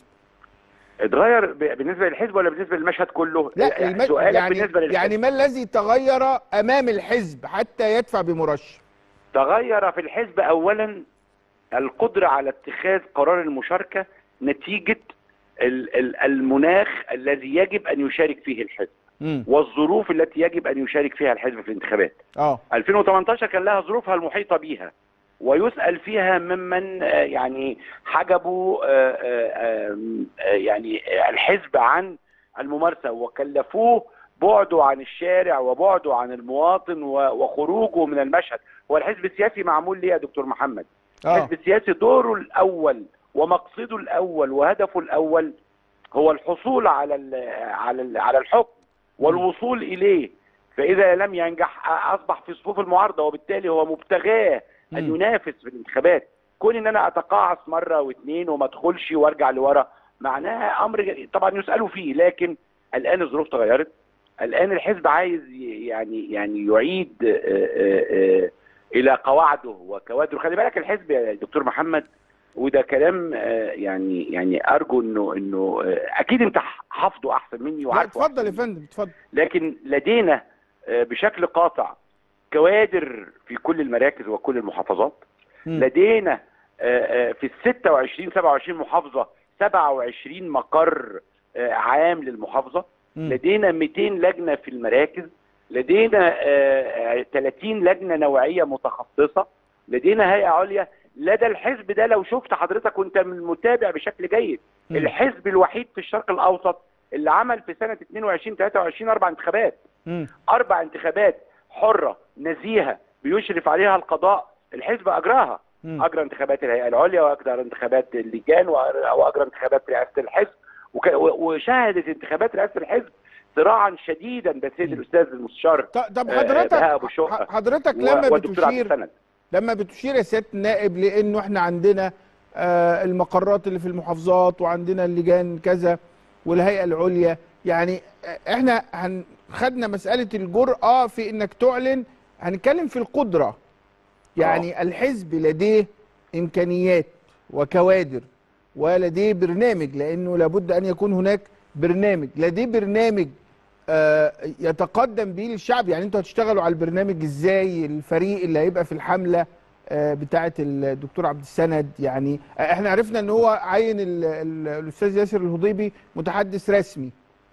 اتغير ب- بالنسبه للحزب ولا بالنسبه للمشهد كله؟ لا آه، الم... سؤالك يعني بالنسبه للحزب يعني ما الذي تغير امام الحزب حتى يدفع بمرشح تغير في الحزب اولا القدره على اتخاذ قرار المشاركه نتيجه ال- ال- المناخ الذي يجب ان يشارك فيه الحزب امم والظروف التي يجب ان يشارك فيها الحزب في الانتخابات اه 2018 كان لها ظروفها المحيطه بيها ويسال فيها ممن آه، يعني حجبوا آه، آه، آم، آه، يعني الحزب عن الممارسه وكلفوه بعده عن الشارع وبعده عن المواطن و- وخروجه من المشهد هو الحزب السياسي معمول ليه يا دكتور محمد اه الحزب السياسي دوره الاول ومقصده الاول وهدفه الاول هو الحصول على ال على ال على الحكم والوصول اليه فاذا لم ينجح اصبح في صفوف المعارضه وبالتالي هو مبتغاه ان مم. ينافس في الانتخابات كون ان انا اتقاعس مره واثنين وما ادخلش وارجع لورا معناها امر طبعا يسالوا فيه لكن الان الظروف تغيرت الان الحزب عايز ي- يعني يعني يعيد آه، آه، آه، الى قواعده وكوادره خلي بالك الحزب يا دكتور محمد وده كلام آه، يعني يعني ارجو انه انه آه، اكيد انت حافظه احسن مني لا وعارفه اتفضل يا أحسن مني. فندم اتفضل لكن لدينا آه، بشكل قاطع كوادر في كل المراكز وكل المحافظات مم. لدينا آه، آه، في ال 26 27 محافظه 27 مقر آه، عام للمحافظه مم. لدينا 200 لجنه في المراكز لدينا آه، آه، 30 لجنه نوعيه متخصصه لدينا هيئه عليا لدى الحزب ده لو شفت حضرتك وانت من المتابع بشكل جيد مم. الحزب الوحيد في الشرق الاوسط اللي عمل في سنه 22 23 اربع انتخابات مم. اربع انتخابات حره نزيهه بيشرف عليها القضاء الحزب اجراها مم. اجرى انتخابات الهيئه العليا واجرى انتخابات اللجان وأ- واجرى انتخابات رئاسه الحزب وك- و- وشهدت انتخابات رئاسه الحزب صراعا شديدا بين السيد مم. الاستاذ المستشار ط- طب آه، حضرتك بهاء أبو شقة ح- حضرتك و- لما والدكتور عبد بتشير السند لما بتشير يا سياده النائب لانه احنا عندنا آه، المقرات اللي في المحافظات وعندنا اللجان كذا والهيئه العليا يعني آه، احنا هن خدنا مساله الجرأه في انك تعلن هنتكلم في القدره يعني الحزب لديه امكانيات وكوادر ولديه برنامج لانه لابد ان يكون هناك برنامج لديه برنامج آه، يتقدم بيه للشعب يعني انتوا هتشتغلوا على البرنامج ازاي الفريق اللي هيبقى في الحمله آه، بتاعه الدكتور عبد السند يعني آه، احنا عرفنا ان هو عين ال- ال- الاستاذ ياسر الهضيبي متحدث رسمي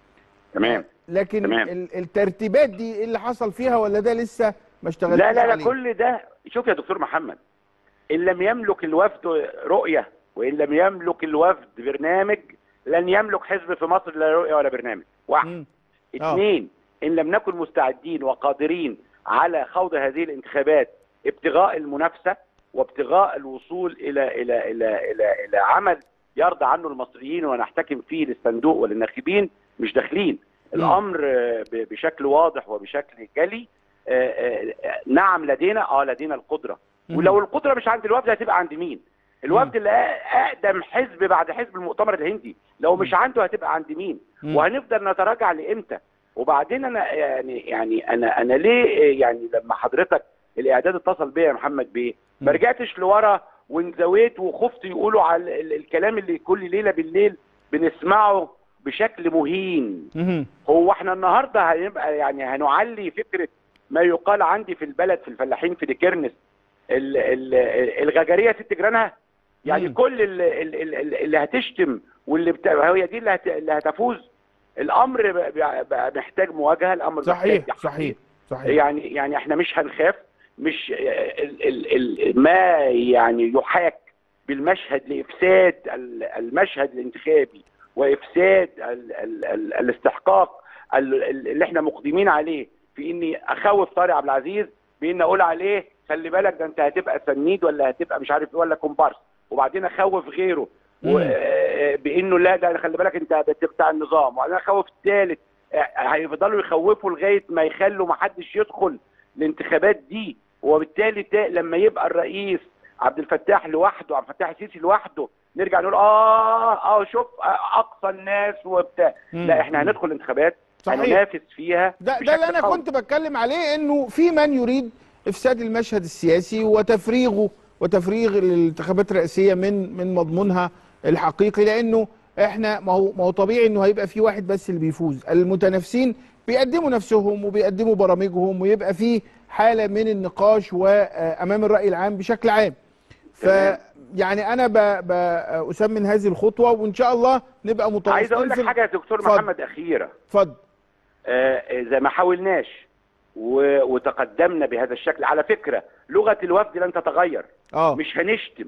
تمام لكن تمام. ال- الترتيبات دي ايه اللي حصل فيها ولا ده لسه ما اشتغلتوش لا لا لا عليه؟ كل ده شوف يا دكتور محمد ان لم يملك الوفد رؤيه وان لم يملك الوفد برنامج لن يملك حزب في مصر لا رؤيه ولا برنامج واحد مم. آه. اثنين ان لم نكن مستعدين وقادرين على خوض هذه الانتخابات ابتغاء المنافسه وابتغاء الوصول الى الى الى الى, إلى عمل يرضى عنه المصريين ونحتكم فيه للصندوق وللناخبين مش داخلين الامر آه، ب- بشكل واضح وبشكل جلي آه، آه، آه، نعم لدينا اه لدينا القدره مم. ولو القدره مش عند الوفد هتبقى عند مين؟ الوفد اللي اقدم حزب بعد حزب المؤتمر الهندي لو مش عنده هتبقى عند مين؟ مم. وهنفضل نتراجع لامتى؟ وبعدين انا يعني يعني انا انا ليه يعني لما حضرتك الاعداد اتصل بيا يا محمد بيه ما مم. رجعتش لورا وانزويت وخفت يقولوا على ال- الكلام اللي كل ليله بالليل بنسمعه بشكل مهين مهم. هو احنا النهارده هنبقى يعني هنعلي فكره ما يقال عندي في البلد في الفلاحين في ديكرنس ال- ال- الغجريه ست جيرانها يعني مم. كل ال- ال- ال- اللي هتشتم واللي بتاع هي دي اللي, هت... اللي هتفوز الامر بقى بقى محتاج مواجهه الامر صحيح محتاج صحيح صحيح يعني يعني احنا مش هنخاف مش ال ال ال ما يعني يحاك بالمشهد لافساد ال- المشهد الانتخابي وافساد ال ال ال الاستحقاق ال- ال- اللي احنا مقدمين عليه في اني اخوف طارق عبد العزيز بان اقول عليه خلي بالك ده انت هتبقى سنيد ولا هتبقى مش عارف ايه ولا كومبارس وبعدين اخوف غيره و- مم. آه، بانه لا ده خلي بالك انت بتقطع النظام وبعدين اخوف الثالث آه، هيفضلوا يخوفوا لغايه ما يخلوا ما حدش يدخل الانتخابات دي وبالتالي تا- لما يبقى الرئيس عبد الفتاح لوحده عبد الفتاح السيسي لوحده نرجع نقول اه اه شوف آه، اقصى الناس وبتاع مم. لا احنا هندخل انتخابات صحيح. هننافس فيها ده ده بشكل اللي انا قوي. كنت بتكلم عليه انه في من يريد افساد المشهد السياسي وتفريغه وتفريغ الانتخابات الرئاسيه من من مضمونها الحقيقي لانه احنا ما هو ما هو طبيعي انه هيبقى في واحد بس اللي بيفوز المتنافسين بيقدموا نفسهم وبيقدموا برامجهم ويبقى في حاله من النقاش وامام الراي العام بشكل عام ف تمام. يعني انا ب... ب... اسمن هذه الخطوه وان شاء الله نبقى عايز متواصلين اقول في لك ال- حاجه يا دكتور اتفضل. محمد اخيره اتفضل آه، اذا ما حاولناش و- وتقدمنا بهذا الشكل على فكره لغه الوفد لن تتغير اه مش هنشتم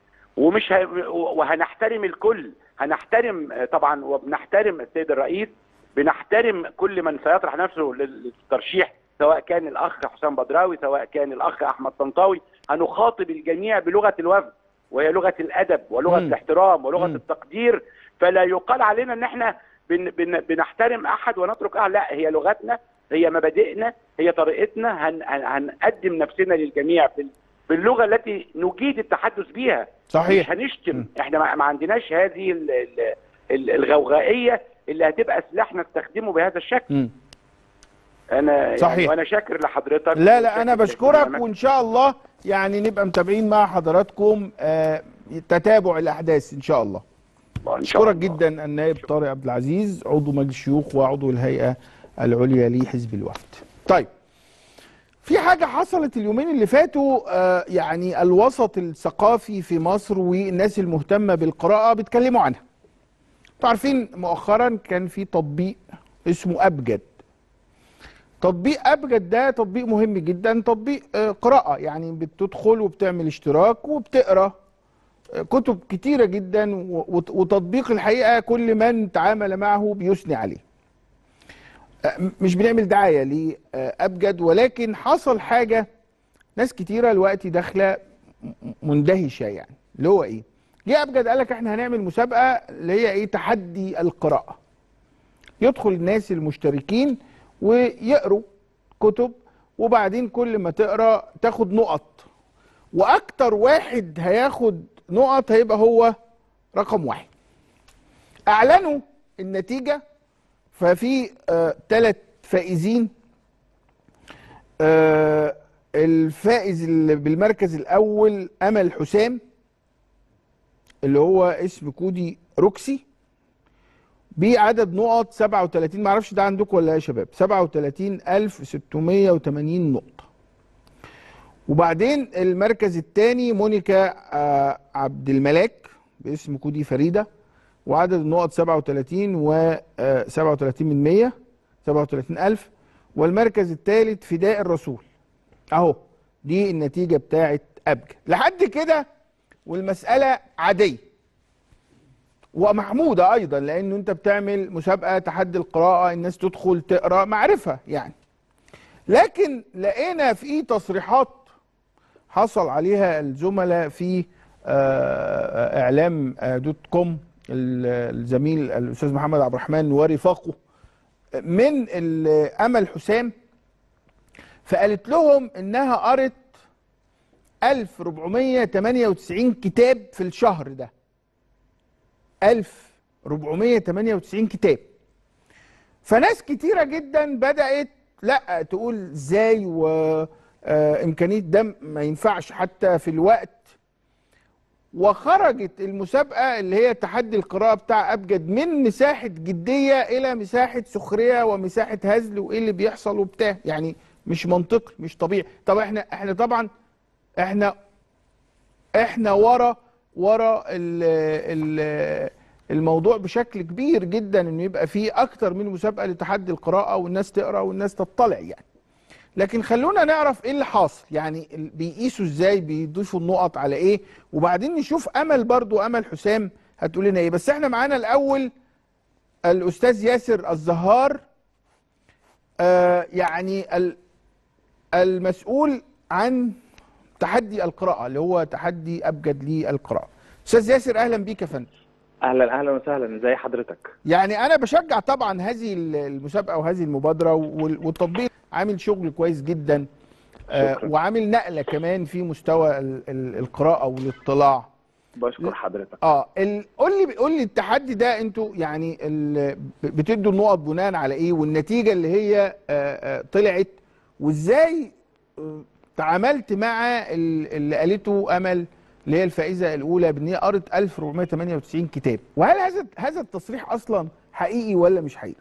ومش ه... وهنحترم الكل هنحترم آه، طبعا وبنحترم السيد الرئيس بنحترم كل من سيطرح نفسه لل- للترشيح سواء كان الاخ حسام بدراوي سواء كان الاخ احمد طنطاوي هنخاطب الجميع بلغه الوفد وهي لغه الادب ولغه مم. الاحترام ولغه مم. التقدير فلا يقال علينا ان احنا بن بن بنحترم احد ونترك احد لا هي لغتنا هي مبادئنا هي طريقتنا هن هن هنقدم نفسنا للجميع بال- باللغه التي نجيد التحدث بيها صحيح مش هنشتم مم. احنا ما ما عندناش هذه ال- ال- ال- الغوغائيه اللي هتبقى سلاح نستخدمه بهذا الشكل مم. انا صحيح. يعني وانا شاكر لحضرتك لا لا انا وشاكر بشكرك لاهتمامك. وان شاء الله يعني نبقى متابعين مع حضراتكم آه، تتابع الاحداث ان شاء الله إن شاء اشكرك الله. جدا النائب طارق عبد العزيز عضو مجلس الشيوخ وعضو الهيئه العليا لحزب الوفد طيب في حاجة حصلت اليومين اللي فاتوا آه، يعني الوسط الثقافي في مصر والناس المهتمة بالقراءة بيتكلموا عنها. انتوا عارفين مؤخرا كان في تطبيق اسمه أبجد. تطبيق أبجد ده تطبيق مهم جدا تطبيق آه، قراءة يعني بتدخل وبتعمل اشتراك وبتقرا آه، كتب كتيرة جدا و- وت- وتطبيق الحقيقة كل من تعامل معه بيثني عليه. مش بنعمل دعايه لابجد ولكن حصل حاجه ناس كتيره دلوقتي داخله م- مندهشه يعني اللي هو ايه؟ جه ابجد قال لك احنا هنعمل مسابقه اللي هي ايه؟ تحدي القراءه. يدخل الناس المشتركين ويقروا كتب وبعدين كل ما تقرا تاخد نقط واكتر واحد هياخد نقط هيبقى هو رقم واحد. اعلنوا النتيجه ففي ثلاث فائزين آه الفائز اللي بالمركز الاول امل حسام اللي هو اسم كودي روكسي بعدد نقط 37 ما اعرفش ده عندكم ولا إيه يا شباب 37680 نقطه وبعدين المركز الثاني مونيكا آه، عبد الملاك باسم كودي فريده وعدد النقط 37 و آه، 37 من 100 37000 والمركز الثالث فداء الرسول اهو دي النتيجه بتاعت ابجد لحد كده والمساله عاديه ومحموده ايضا لانه انت بتعمل مسابقه تحدي القراءه الناس تدخل تقرا معرفه يعني لكن لقينا في تصريحات حصل عليها الزملاء في آه، اعلام آه، دوت كوم ال- الزميل الاستاذ محمد عبد الرحمن ورفاقه من ال- امل حسام فقالت لهم انها قرت 1498 كتاب في الشهر ده 1498 كتاب فناس كتيرة جدا بدأت لا تقول ازاي وامكانية ده ما ينفعش حتى في الوقت وخرجت المسابقة اللي هي تحدي القراءة بتاع أبجد من مساحة جدية إلى مساحة سخرية ومساحة هزل وإيه اللي بيحصل وبتاع يعني مش منطقي مش طبيعي طب احنا احنا طبعا احنا احنا ورا ورا ال ال الموضوع بشكل كبير جدا انه يبقى فيه اكتر من مسابقه لتحدي القراءه والناس تقرا والناس تطلع يعني لكن خلونا نعرف ايه اللي حاصل يعني ال- بيقيسوا ازاي بيضيفوا النقط على ايه وبعدين نشوف امل برضو امل حسام هتقول لنا ايه بس احنا معانا الاول الاستاذ ياسر الزهار آه يعني ال- المسؤول عن تحدي القراءه اللي هو تحدي ابجد للقراءه استاذ ياسر اهلا بيك يا فندم اهلا اهلا وسهلا ازي حضرتك يعني انا بشجع طبعا هذه المسابقه وهذه المبادره وال- والتطبيق عامل شغل كويس جدا آه، شكراً. وعامل نقله كمان في مستوى ال- ال- القراءه والاطلاع بشكر حضرتك اه ال- قول لي قول لي التحدي ده انتوا يعني ال- ب- بتدوا النقط بناء على ايه والنتيجه اللي هي آه، آه، طلعت وازاي آه، تعاملت مع ال- اللي قالته امل اللي هي الفائزه الاولى بان هي قرت 1498 كتاب وهل هذا هذا التصريح اصلا حقيقي ولا مش حقيقي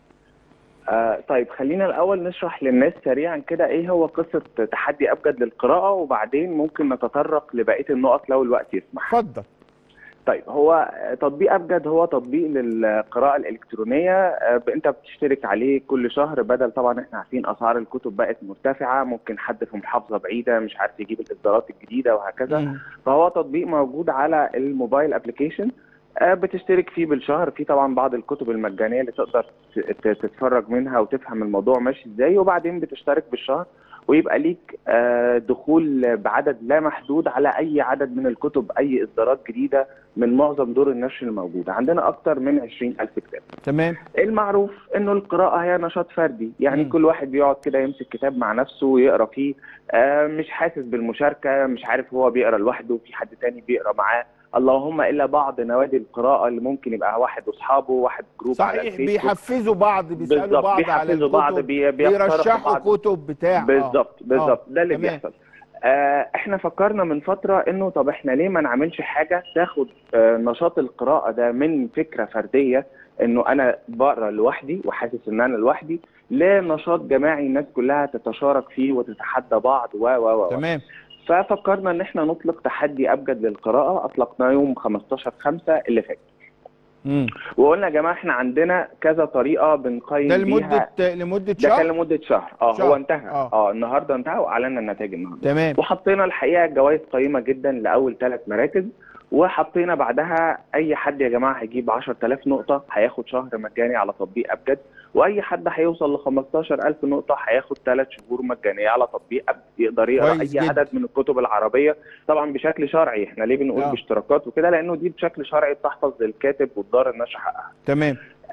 آه طيب خلينا الاول نشرح للناس سريعا كده ايه هو قصه تحدي ابجد للقراءه وبعدين ممكن نتطرق لبقيه النقط لو الوقت يسمح اتفضل طيب هو تطبيق ابجد هو تطبيق للقراءه الالكترونيه آه، انت بتشترك عليه كل شهر بدل طبعا احنا عارفين اسعار الكتب بقت مرتفعه ممكن حد في محافظه بعيده مش عارف يجيب الاصدارات الجديده وهكذا مم. فهو تطبيق موجود على الموبايل ابلكيشن بتشترك فيه بالشهر في طبعا بعض الكتب المجانيه اللي تقدر ت- ت- تتفرج منها وتفهم الموضوع ماشي ازاي وبعدين بتشترك بالشهر ويبقى ليك آه، دخول بعدد لا محدود على اي عدد من الكتب اي اصدارات جديده من معظم دور النشر الموجوده عندنا اكتر من 20000 كتاب تمام المعروف انه القراءه هي نشاط فردي يعني مم. كل واحد بيقعد كده يمسك كتاب مع نفسه ويقرا فيه آه مش حاسس بالمشاركه مش عارف هو بيقرا لوحده في حد تاني بيقرا معاه اللهم الا بعض نوادي القراءه اللي ممكن يبقى واحد واصحابه واحد جروب على صحيح الفيسبوك بيحفزوا بعض بيسالوا بالظبط بعض على بيحفزوا بعض الكتب بي- بيقترحوا بيرشحوا بعض كتب بتاع آه. بالظبط بالظبط آه، ده اللي تمام. بيحصل آه احنا فكرنا من فتره انه طب احنا ليه ما نعملش حاجه تاخد آه نشاط القراءه ده من فكره فرديه انه انا بقرا لوحدي وحاسس ان انا لوحدي لنشاط جماعي الناس كلها تتشارك فيه وتتحدى بعض و و و تمام ففكرنا ان احنا نطلق تحدي ابجد للقراءه اطلقناه يوم 15 5 اللي فات مم. وقلنا يا جماعه احنا عندنا كذا طريقه بنقيم ده بيها لمده لمده ده كان شهر لمده شهر اه شهر. هو انتهى آه. اه النهارده انتهى واعلنا النتائج النهارده تمام وحطينا الحقيقه جوائز قيمه جدا لاول ثلاث مراكز وحطينا بعدها اي حد يا جماعه هيجيب 10000 نقطه هياخد شهر مجاني على تطبيق ابجد واي حد هيوصل ل 15000 نقطه هياخد ثلاث شهور مجانيه على تطبيق ابجد يقدر يقرا كويس اي جدا. عدد من الكتب العربيه طبعا بشكل شرعي احنا ليه بنقول آه. باشتراكات وكده لانه دي بشكل شرعي بتحفظ للكاتب والدار النشر حقها تمام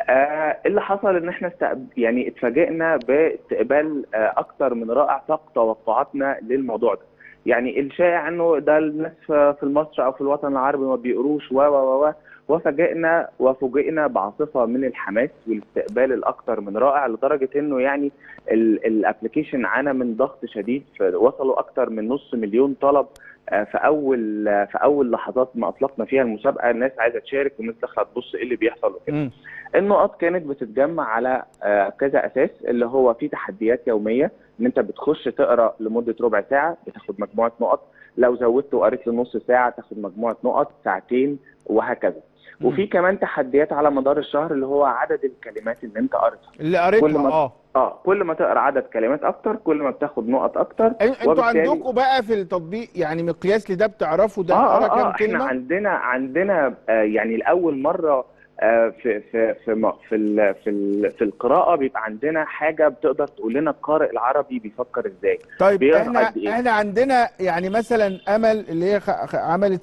آه اللي حصل ان احنا استقب... يعني اتفاجئنا باستقبال آه اكتر من رائع فاق توقعاتنا للموضوع ده يعني الشائع انه ده الناس في في مصر او في الوطن العربي ما بيقروش و و و و وفاجئنا وفوجئنا بعاصفه من الحماس والاستقبال الاكثر من رائع لدرجه انه يعني الابلكيشن عانى من ضغط شديد وصلوا اكثر من نص مليون طلب آه، في اول آه، في اول لحظات ما اطلقنا فيها المسابقه الناس عايزه تشارك والناس داخله تبص ايه اللي بيحصل وكده مم. النقط كانت بتتجمع على آه، كذا اساس اللي هو في تحديات يوميه ان انت بتخش تقرا لمده ربع ساعه بتاخد مجموعه نقط لو زودت وقريت لنص ساعه تاخد مجموعه نقط ساعتين وهكذا مم. وفي كمان تحديات على مدار الشهر اللي هو عدد الكلمات اللي انت قريتها اللي كل قريتها ما- اه اه كل ما تقرا عدد كلمات اكتر كل ما بتاخد نقط اكتر أن- انتوا وبالتالي- عندكم بقى في التطبيق يعني مقياس لده بتعرفوا ده اه قرا اه, كام آه احنا كلمه عندنا عندنا آه يعني لاول مره آه في في في م- في ال في, ال في القراءه بيبقى عندنا حاجه بتقدر تقول لنا القارئ العربي بيفكر ازاي طيب بيقرا احنا قد إيه؟ احنا عندنا يعني مثلا امل اللي هي خ- خ- عملت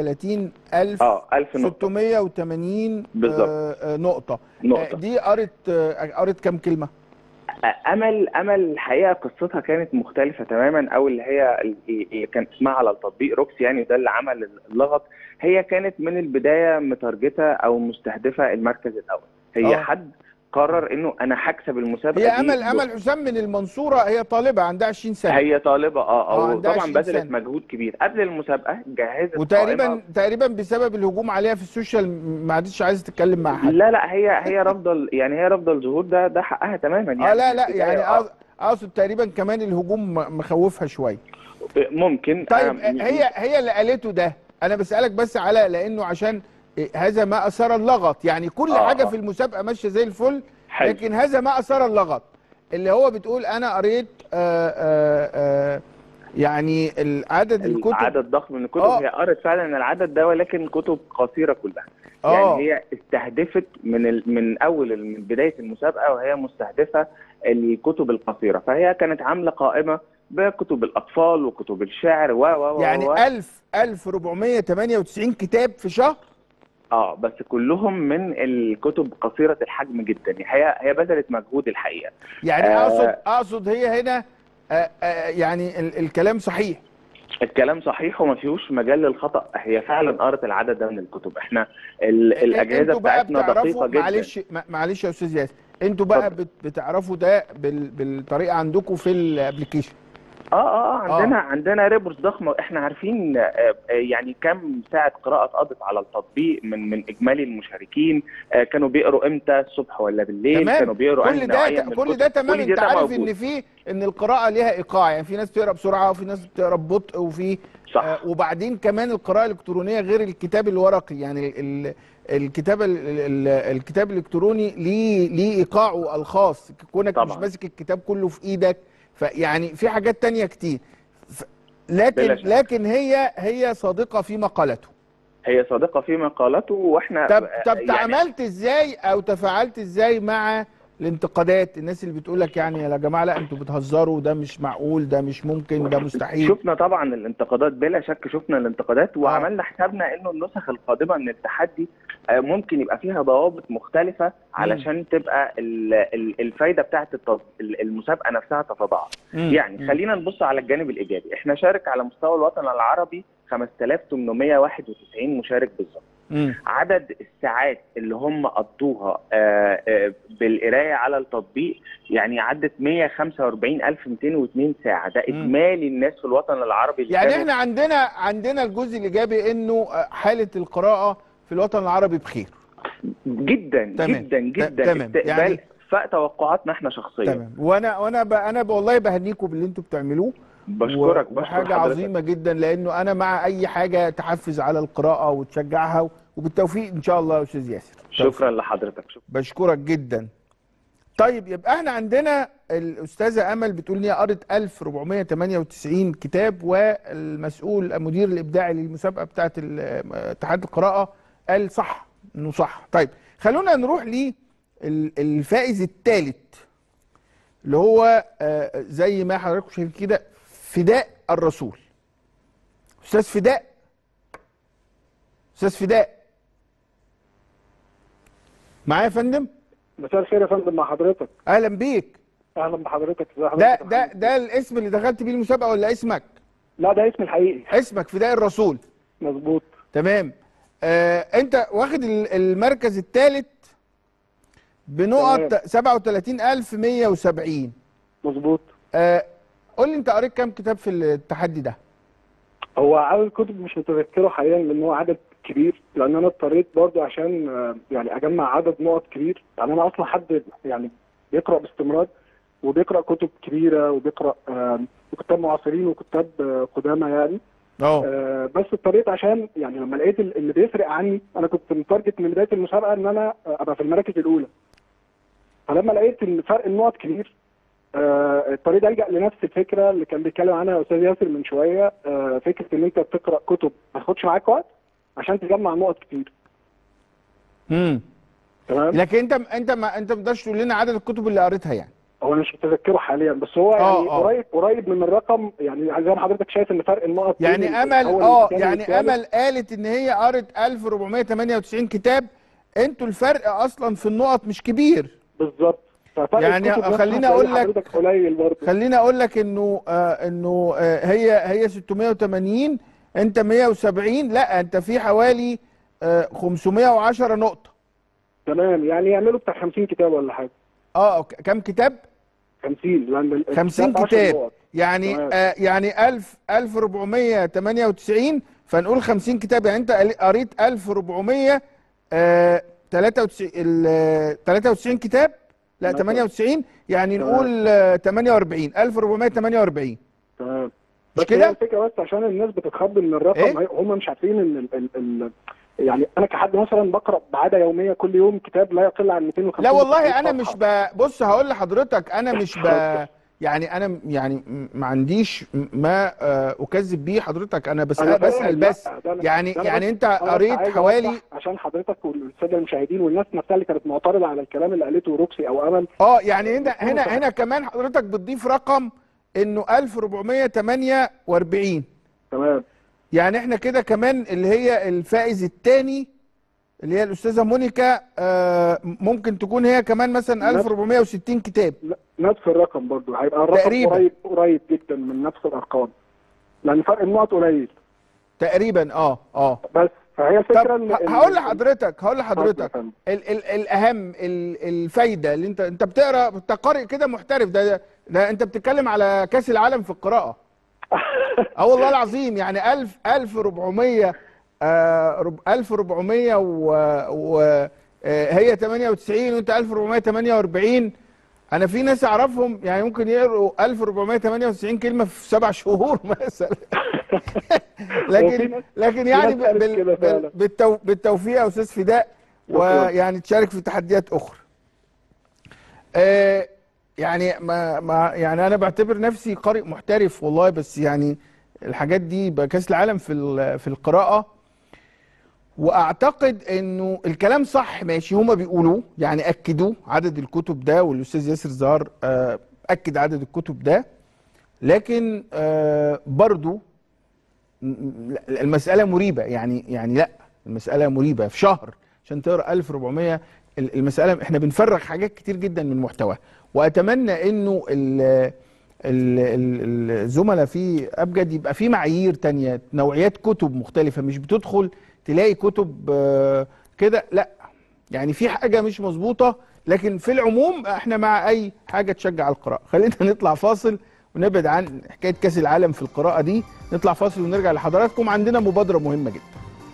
37680 اه 1000 نقطه بالظبط. آه، آه، نقطه آه، نقطه دي قرت آه، قرت كام كلمه آه، امل امل الحقيقه قصتها كانت مختلفه تماما او اللي هي اللي كان اسمها على التطبيق روكس يعني ده اللي عمل اللغط هي كانت من البدايه متارجته او مستهدفه المركز الاول هي آه. حد قرر انه انا هكسب المسابقه هي دي امل ب- امل حسام من المنصوره هي طالبه عندها 20 سنه هي طالبه اه آه، اه عندها طبعا 20 بذلت سنة. مجهود كبير قبل المسابقه جهزت وتقريبا قائمة- تقريبا بسبب الهجوم عليها في السوشيال ما عادتش عايزه تتكلم مع حد لا لا هي هي رافضه ال- يعني هي رافضه الظهور ده ده حقها تماما يعني اه لا من لا البداية، يعني آه، أقصد- اقصد تقريبا كمان الهجوم م- مخوفها شويه ممكن طيب آه، م- هي هي اللي قالته ده انا بسالك بس على لانه عشان هذا ما اثار اللغط يعني كل آه، حاجه آه. في المسابقه ماشيه زي الفل حلو. لكن هذا ما اثار اللغط اللي هو بتقول انا قريت آآ آآ يعني عدد الكتب عدد ضخم من الكتب آه. هي قرت فعلا العدد ده ولكن كتب قصيره كلها آه. يعني هي استهدفت من ال... من اول ال- من بدايه المسابقه وهي مستهدفه الكتب القصيره فهي كانت عامله قائمه بكتب الاطفال وكتب الشعر و و و يعني و 1000 1498 كتاب في شهر اه بس كلهم من الكتب قصيره الحجم جدا هي هي بذلت مجهود الحقيقه يعني آه. اقصد اقصد هي هنا آآ آآ يعني ال- الكلام صحيح الكلام صحيح وما فيهوش مجال للخطا هي فعلا قرت العدد ده من الكتب احنا ال... الاجهزه انتوا بقى بتاعتنا بتعرفوا دقيقه جدا معلش ما- معلش يا استاذ ياسر انتوا بقى اتفضل. بت- بتعرفوا ده بال... بالطريقه عندكم في الابلكيشن اه اه اه عندنا آه. عندنا ريبورت ضخمه احنا عارفين آه آه، يعني كم ساعه قراءه قضت على التطبيق من من اجمالي المشاركين آه كانوا بيقروا امتى الصبح ولا بالليل تمام كانوا بيقروا كل أنهي ده نوعية من كل الكتب. ده تمام كل انت عارف موجود. ان في ان القراءه ليها ايقاع يعني في ناس بتقرا بسرعه وفي ناس بتقرا ببطء وفي صح آه وبعدين كمان القراءه الالكترونيه غير الكتاب الورقي يعني ال... الكتاب ال... ال... الكتاب الالكتروني ليه ليه ايقاعه الخاص كونك طبعاً. مش ماسك الكتاب كله في ايدك فيعني في حاجات تانية كتير ف... لكن بلا شك. لكن هي هي صادقه في مقالته هي صادقه في مقالته واحنا طب آه، طب يعني تعاملت ازاي او تفاعلت ازاي مع الانتقادات الناس اللي بتقول لك يعني يا جماعه لا انتوا بتهزروا ده مش معقول ده مش ممكن ده مستحيل شفنا طبعا الانتقادات بلا شك شفنا الانتقادات وعملنا حسابنا انه النسخ القادمه من التحدي آه، ممكن يبقى فيها ضوابط مختلفه علشان تبقى ال- ال- الفايده بتاعت التط- ال- المسابقه نفسها تتضاعف مم. يعني مم. خلينا نبص على الجانب الايجابي احنا شارك على مستوى الوطن العربي 5891 مشارك بالظبط مم. عدد الساعات اللي هم قضوها آه، آه، بالقرايه على التطبيق يعني عدت 145202 ساعه ده مم. اجمالي الناس في الوطن العربي اللي يعني كانوا- احنا عندنا عندنا الجزء الايجابي انه حاله القراءه في الوطن العربي بخير جدا تمام. جدا جدا تمام. استقبال يعني- فوق توقعاتنا احنا شخصيا تمام وانا وانا ب... انا ب... والله بهنيكم باللي انتوا بتعملوه بشكرك و- بشكر وحاجه حضرتك. عظيمه جدا لانه انا مع اي حاجه تحفز على القراءه وتشجعها وبالتوفيق ان شاء الله يا استاذ ياسر توفيق. شكرا لحضرتك شكرا بشكرك جدا طيب يبقى احنا عندنا الاستاذه امل بتقول ان هي قرت 1498 كتاب والمسؤول المدير الابداعي للمسابقه بتاعه ال- اتحاد القراءه قال صح انه صح طيب خلونا نروح للفائز الثالث اللي هو آه، زي ما حضراتكم شايفين كده فداء الرسول استاذ فداء استاذ فداء معايا يا فندم مساء الخير يا فندم مع حضرتك اهلا بيك اهلا بحضرتك ازي ده حضرتك يا ده محمد؟ ده الاسم اللي دخلت بيه المسابقه ولا اسمك لا ده اسمي الحقيقي اسمك فداء الرسول مظبوط تمام آه انت واخد ال- المركز الثالث بنقط تمام. 37170 مظبوط آه قول لي انت قريت كام كتاب في التحدي ده هو عدد الكتب مش متذكره حاليا لان هو عدد كبير لان انا اضطريت برضو عشان آه، يعني اجمع عدد نقط كبير يعني انا اصلا حد يعني بيقرا باستمرار وبيقرا كتب كبيره وبيقرا آه، كتاب معاصرين وكتاب آه، قدامى يعني اه آه، بس اضطريت عشان يعني لما لقيت ال- اللي بيفرق عني انا كنت متارجت من بدايه المسابقه ان انا آه، ابقى في المراكز الاولى فلما لقيت ان فرق النقط كبير آه، اضطريت الجا لنفس الفكره اللي كان بيتكلم عنها استاذ ياسر من شويه آه، فكره ان انت بتقرا كتب ما تاخدش معاك وقت عشان تجمع نقط كتير امم تمام لكن انت انت ما انت ما تقدرش تقول لنا عدد الكتب اللي قريتها يعني هو انا مش متذكره حاليا بس هو آه، يعني آه. قريب قريب من الرقم يعني زي ما حضرتك شايف ان فرق النقط بين يعني امل الأول اه والثاني يعني والثالث امل قالت ان هي قرت 1498 كتاب انتوا الفرق اصلا في النقط مش كبير بالظبط ففرق يعني الكتب نفسها خليني هتلاقي أقول لك- حضرتك قليل برضه خليني اقول لك انه آه انه آه هي هي 680 انت 170 لا انت في حوالي آه 510 نقطة تمام يعني يعملوا بتاع 50 كتاب ولا حاجه اه ك- كم كتاب 50 لان ال- 50 الكتاب 10 كتاب نقط. يعني تمام. آه يعني 1000 1498 فنقول 50 كتاب يعني انت قل- قريت 1400 آه 93 ال 93 كتاب لا مثلا. 98 يعني تمام. نقول آه 48 1448 تمام مش بس كده؟ هي الفكره بس عشان الناس بتتخض من الرقم إيه؟ هي- هم مش عارفين ان ال ال ال يعني انا كحد مثلا بقرا بعاده يوميه كل يوم كتاب لا يقل عن 250 لا والله 300 انا مش صفحة. ب... بص هقول لحضرتك انا مش ب... يعني انا م- يعني م- ما عنديش م- ما آه، اكذب بيه حضرتك انا أنا بسأل فاهم، بسأل لا، بس ده أنا- يعني ده أنا يعني بس- انت أنا بس قريت عايز حوالي أوضح عشان حضرتك والساده المشاهدين والناس نفسها اللي كانت معترضه على الكلام اللي قالته روكسي او امل اه يعني هنا بيكونوا هنا صح. هنا كمان حضرتك بتضيف رقم انه 1448 تمام يعني احنا كده كمان اللي هي الفائز الثاني اللي هي الاستاذه مونيكا آه، ممكن تكون هي كمان مثلا نفس- 1460 كتاب لا، نفس الرقم برضو هيبقى الرقم تقريباً. قريب قريب جدا من نفس الارقام لان فرق النقط قليل تقريبا اه اه بس فهي طب الفكره ان ه- إن- هقول لحضرتك هقول اتفضل يا لحضرتك فندم. ال ال الاهم ال الفايده اللي انت انت بتقرا انت قارئ كده محترف ده, ده ده انت بتتكلم على كاس العالم في القراءه اه والله العظيم يعني 1000 1400 آه رب- 1400 و, و آه، هي 98 وانت 1448 انا في ناس اعرفهم يعني ممكن يقروا 1498 كلمه في سبع شهور مثلا وفي لكن ناس- لكن في يعني ناس قالت بال كده بال فعلا. بالتو بالتوفيق يا استاذ فداء شكراً. ويعني تشارك في تحديات اخرى آه يعني ما ما يعني انا بعتبر نفسي قارئ محترف والله بس يعني الحاجات دي بكاس العالم في ال- في القراءه واعتقد انه الكلام صح ماشي هما بيقولوا يعني اكدوا عدد الكتب ده والاستاذ ياسر زهر آه، اكد عدد الكتب ده لكن آه، برضو م- م- لا، المساله مريبه يعني يعني لا المساله مريبه في شهر عشان تقرا 1400 ال- المساله احنا بنفرغ حاجات كتير جدا من محتواها واتمنى انه ال- ال- ال- الزملاء في ابجد يبقى في معايير تانية نوعيات كتب مختلفه مش بتدخل تلاقي كتب آه، كده لا يعني في حاجه مش مظبوطه لكن في العموم احنا مع اي حاجه تشجع القراءه خلينا نطلع فاصل ونبعد عن حكايه كاس العالم في القراءه دي نطلع فاصل ونرجع لحضراتكم عندنا مبادره مهمه جدا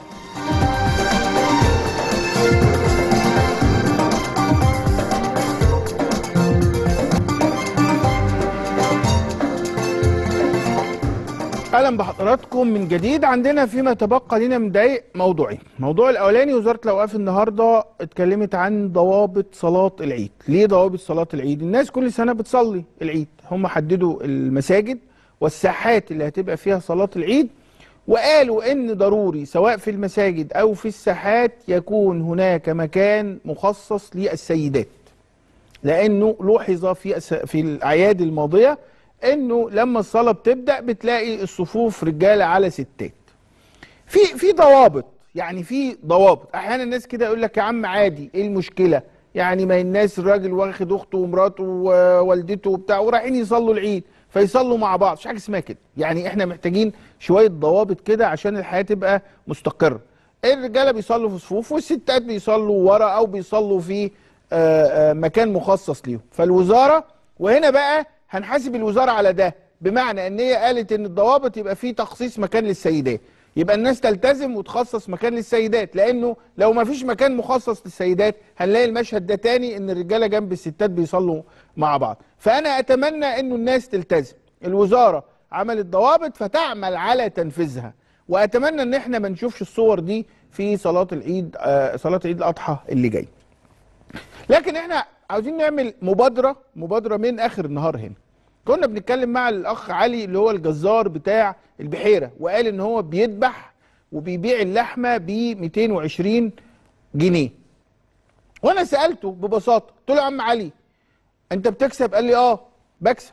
اهلا بحضراتكم من جديد عندنا فيما تبقى لنا من دقايق موضوعين الموضوع الاولاني وزاره الاوقاف النهارده اتكلمت عن ضوابط صلاه العيد ليه ضوابط صلاه العيد الناس كل سنه بتصلي العيد هم حددوا المساجد والساحات اللي هتبقى فيها صلاه العيد وقالوا ان ضروري سواء في المساجد او في الساحات يكون هناك مكان مخصص للسيدات لانه لوحظ في أس- في الاعياد الماضيه انه لما الصلاه بتبدا بتلاقي الصفوف رجاله على ستات في في ضوابط يعني في ضوابط احيانا الناس كده يقول لك يا عم عادي ايه المشكله يعني ما الناس الراجل واخد اخته ومراته ووالدته وبتاع ورايحين يصلوا العيد فيصلوا مع بعض مش حاجه اسمها كده يعني احنا محتاجين شويه ضوابط كده عشان الحياه تبقى مستقره الرجاله بيصلوا في صفوف والستات بيصلوا ورا او بيصلوا في آه، آه، مكان مخصص ليهم فالوزاره وهنا بقى هنحاسب الوزاره على ده بمعنى ان هي قالت ان الضوابط يبقى فيه تخصيص مكان للسيدات يبقى الناس تلتزم وتخصص مكان للسيدات لانه لو ما فيش مكان مخصص للسيدات هنلاقي المشهد ده تاني ان الرجاله جنب الستات بيصلوا مع بعض فانا اتمنى انه الناس تلتزم الوزاره عملت ضوابط فتعمل على تنفيذها واتمنى ان احنا ما نشوفش الصور دي في صلاه العيد آه صلاه عيد الاضحى اللي جاي لكن احنا عاوزين نعمل مبادره مبادره من اخر النهار هنا كنا بنتكلم مع الاخ علي اللي هو الجزار بتاع البحيره وقال ان هو بيذبح وبيبيع اللحمه ب 220 جنيه وانا سالته ببساطه قلت له يا عم علي انت بتكسب قال لي اه بكسب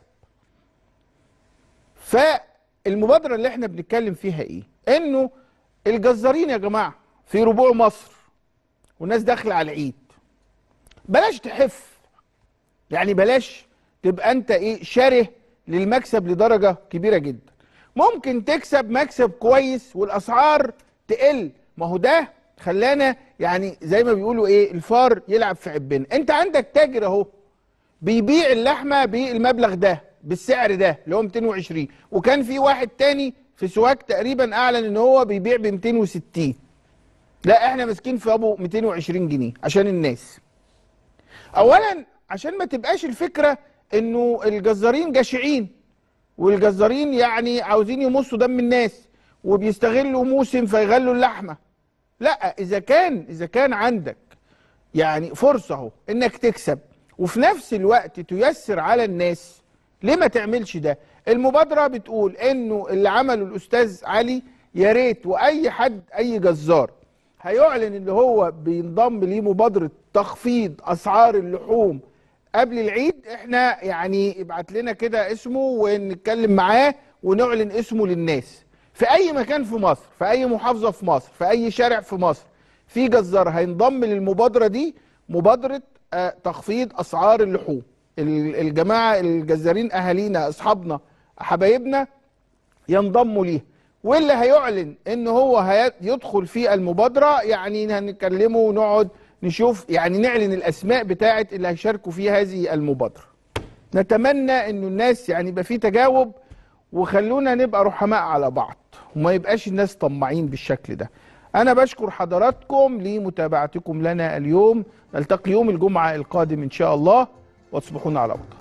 فالمبادره اللي احنا بنتكلم فيها ايه انه الجزارين يا جماعه في ربوع مصر والناس داخله على العيد بلاش تحف يعني بلاش تبقى انت ايه شره للمكسب لدرجه كبيره جدا ممكن تكسب مكسب كويس والاسعار تقل ما هو ده خلانا يعني زي ما بيقولوا ايه الفار يلعب في عبنا انت عندك تاجر اهو بيبيع اللحمه بالمبلغ ده بالسعر ده اللي هو 220 وكان في واحد تاني في سواك تقريبا اعلن ان هو بيبيع ب 260 لا احنا ماسكين في ابو 220 جنيه عشان الناس اولا عشان ما تبقاش الفكره انه الجزارين جشعين والجزارين يعني عاوزين يمصوا دم الناس وبيستغلوا موسم فيغلوا اللحمه لا اذا كان اذا كان عندك يعني فرصه اهو انك تكسب وفي نفس الوقت تيسر على الناس ليه ما تعملش ده المبادره بتقول انه اللي عمله الاستاذ علي يا ريت واي حد اي جزار هيعلن اللي هو بينضم ليه مبادره تخفيض اسعار اللحوم قبل العيد احنا يعني ابعت لنا كده اسمه ونتكلم معاه ونعلن اسمه للناس في اي مكان في مصر في اي محافظه في مصر في اي شارع في مصر في جزار هينضم للمبادره دي مبادره آه تخفيض اسعار اللحوم ال- الجماعه الجزارين اهالينا اصحابنا حبايبنا ينضموا ليها واللي هيعلن ان هو هي- يدخل في المبادره يعني هنكلمه ونقعد نشوف يعني نعلن الاسماء بتاعه اللي هيشاركوا في هذه المبادره نتمنى انه الناس يعني يبقى في تجاوب وخلونا نبقى رحماء على بعض وما يبقاش الناس طماعين بالشكل ده انا بشكر حضراتكم لمتابعتكم لنا اليوم نلتقي يوم الجمعه القادم ان شاء الله وتصبحون على خير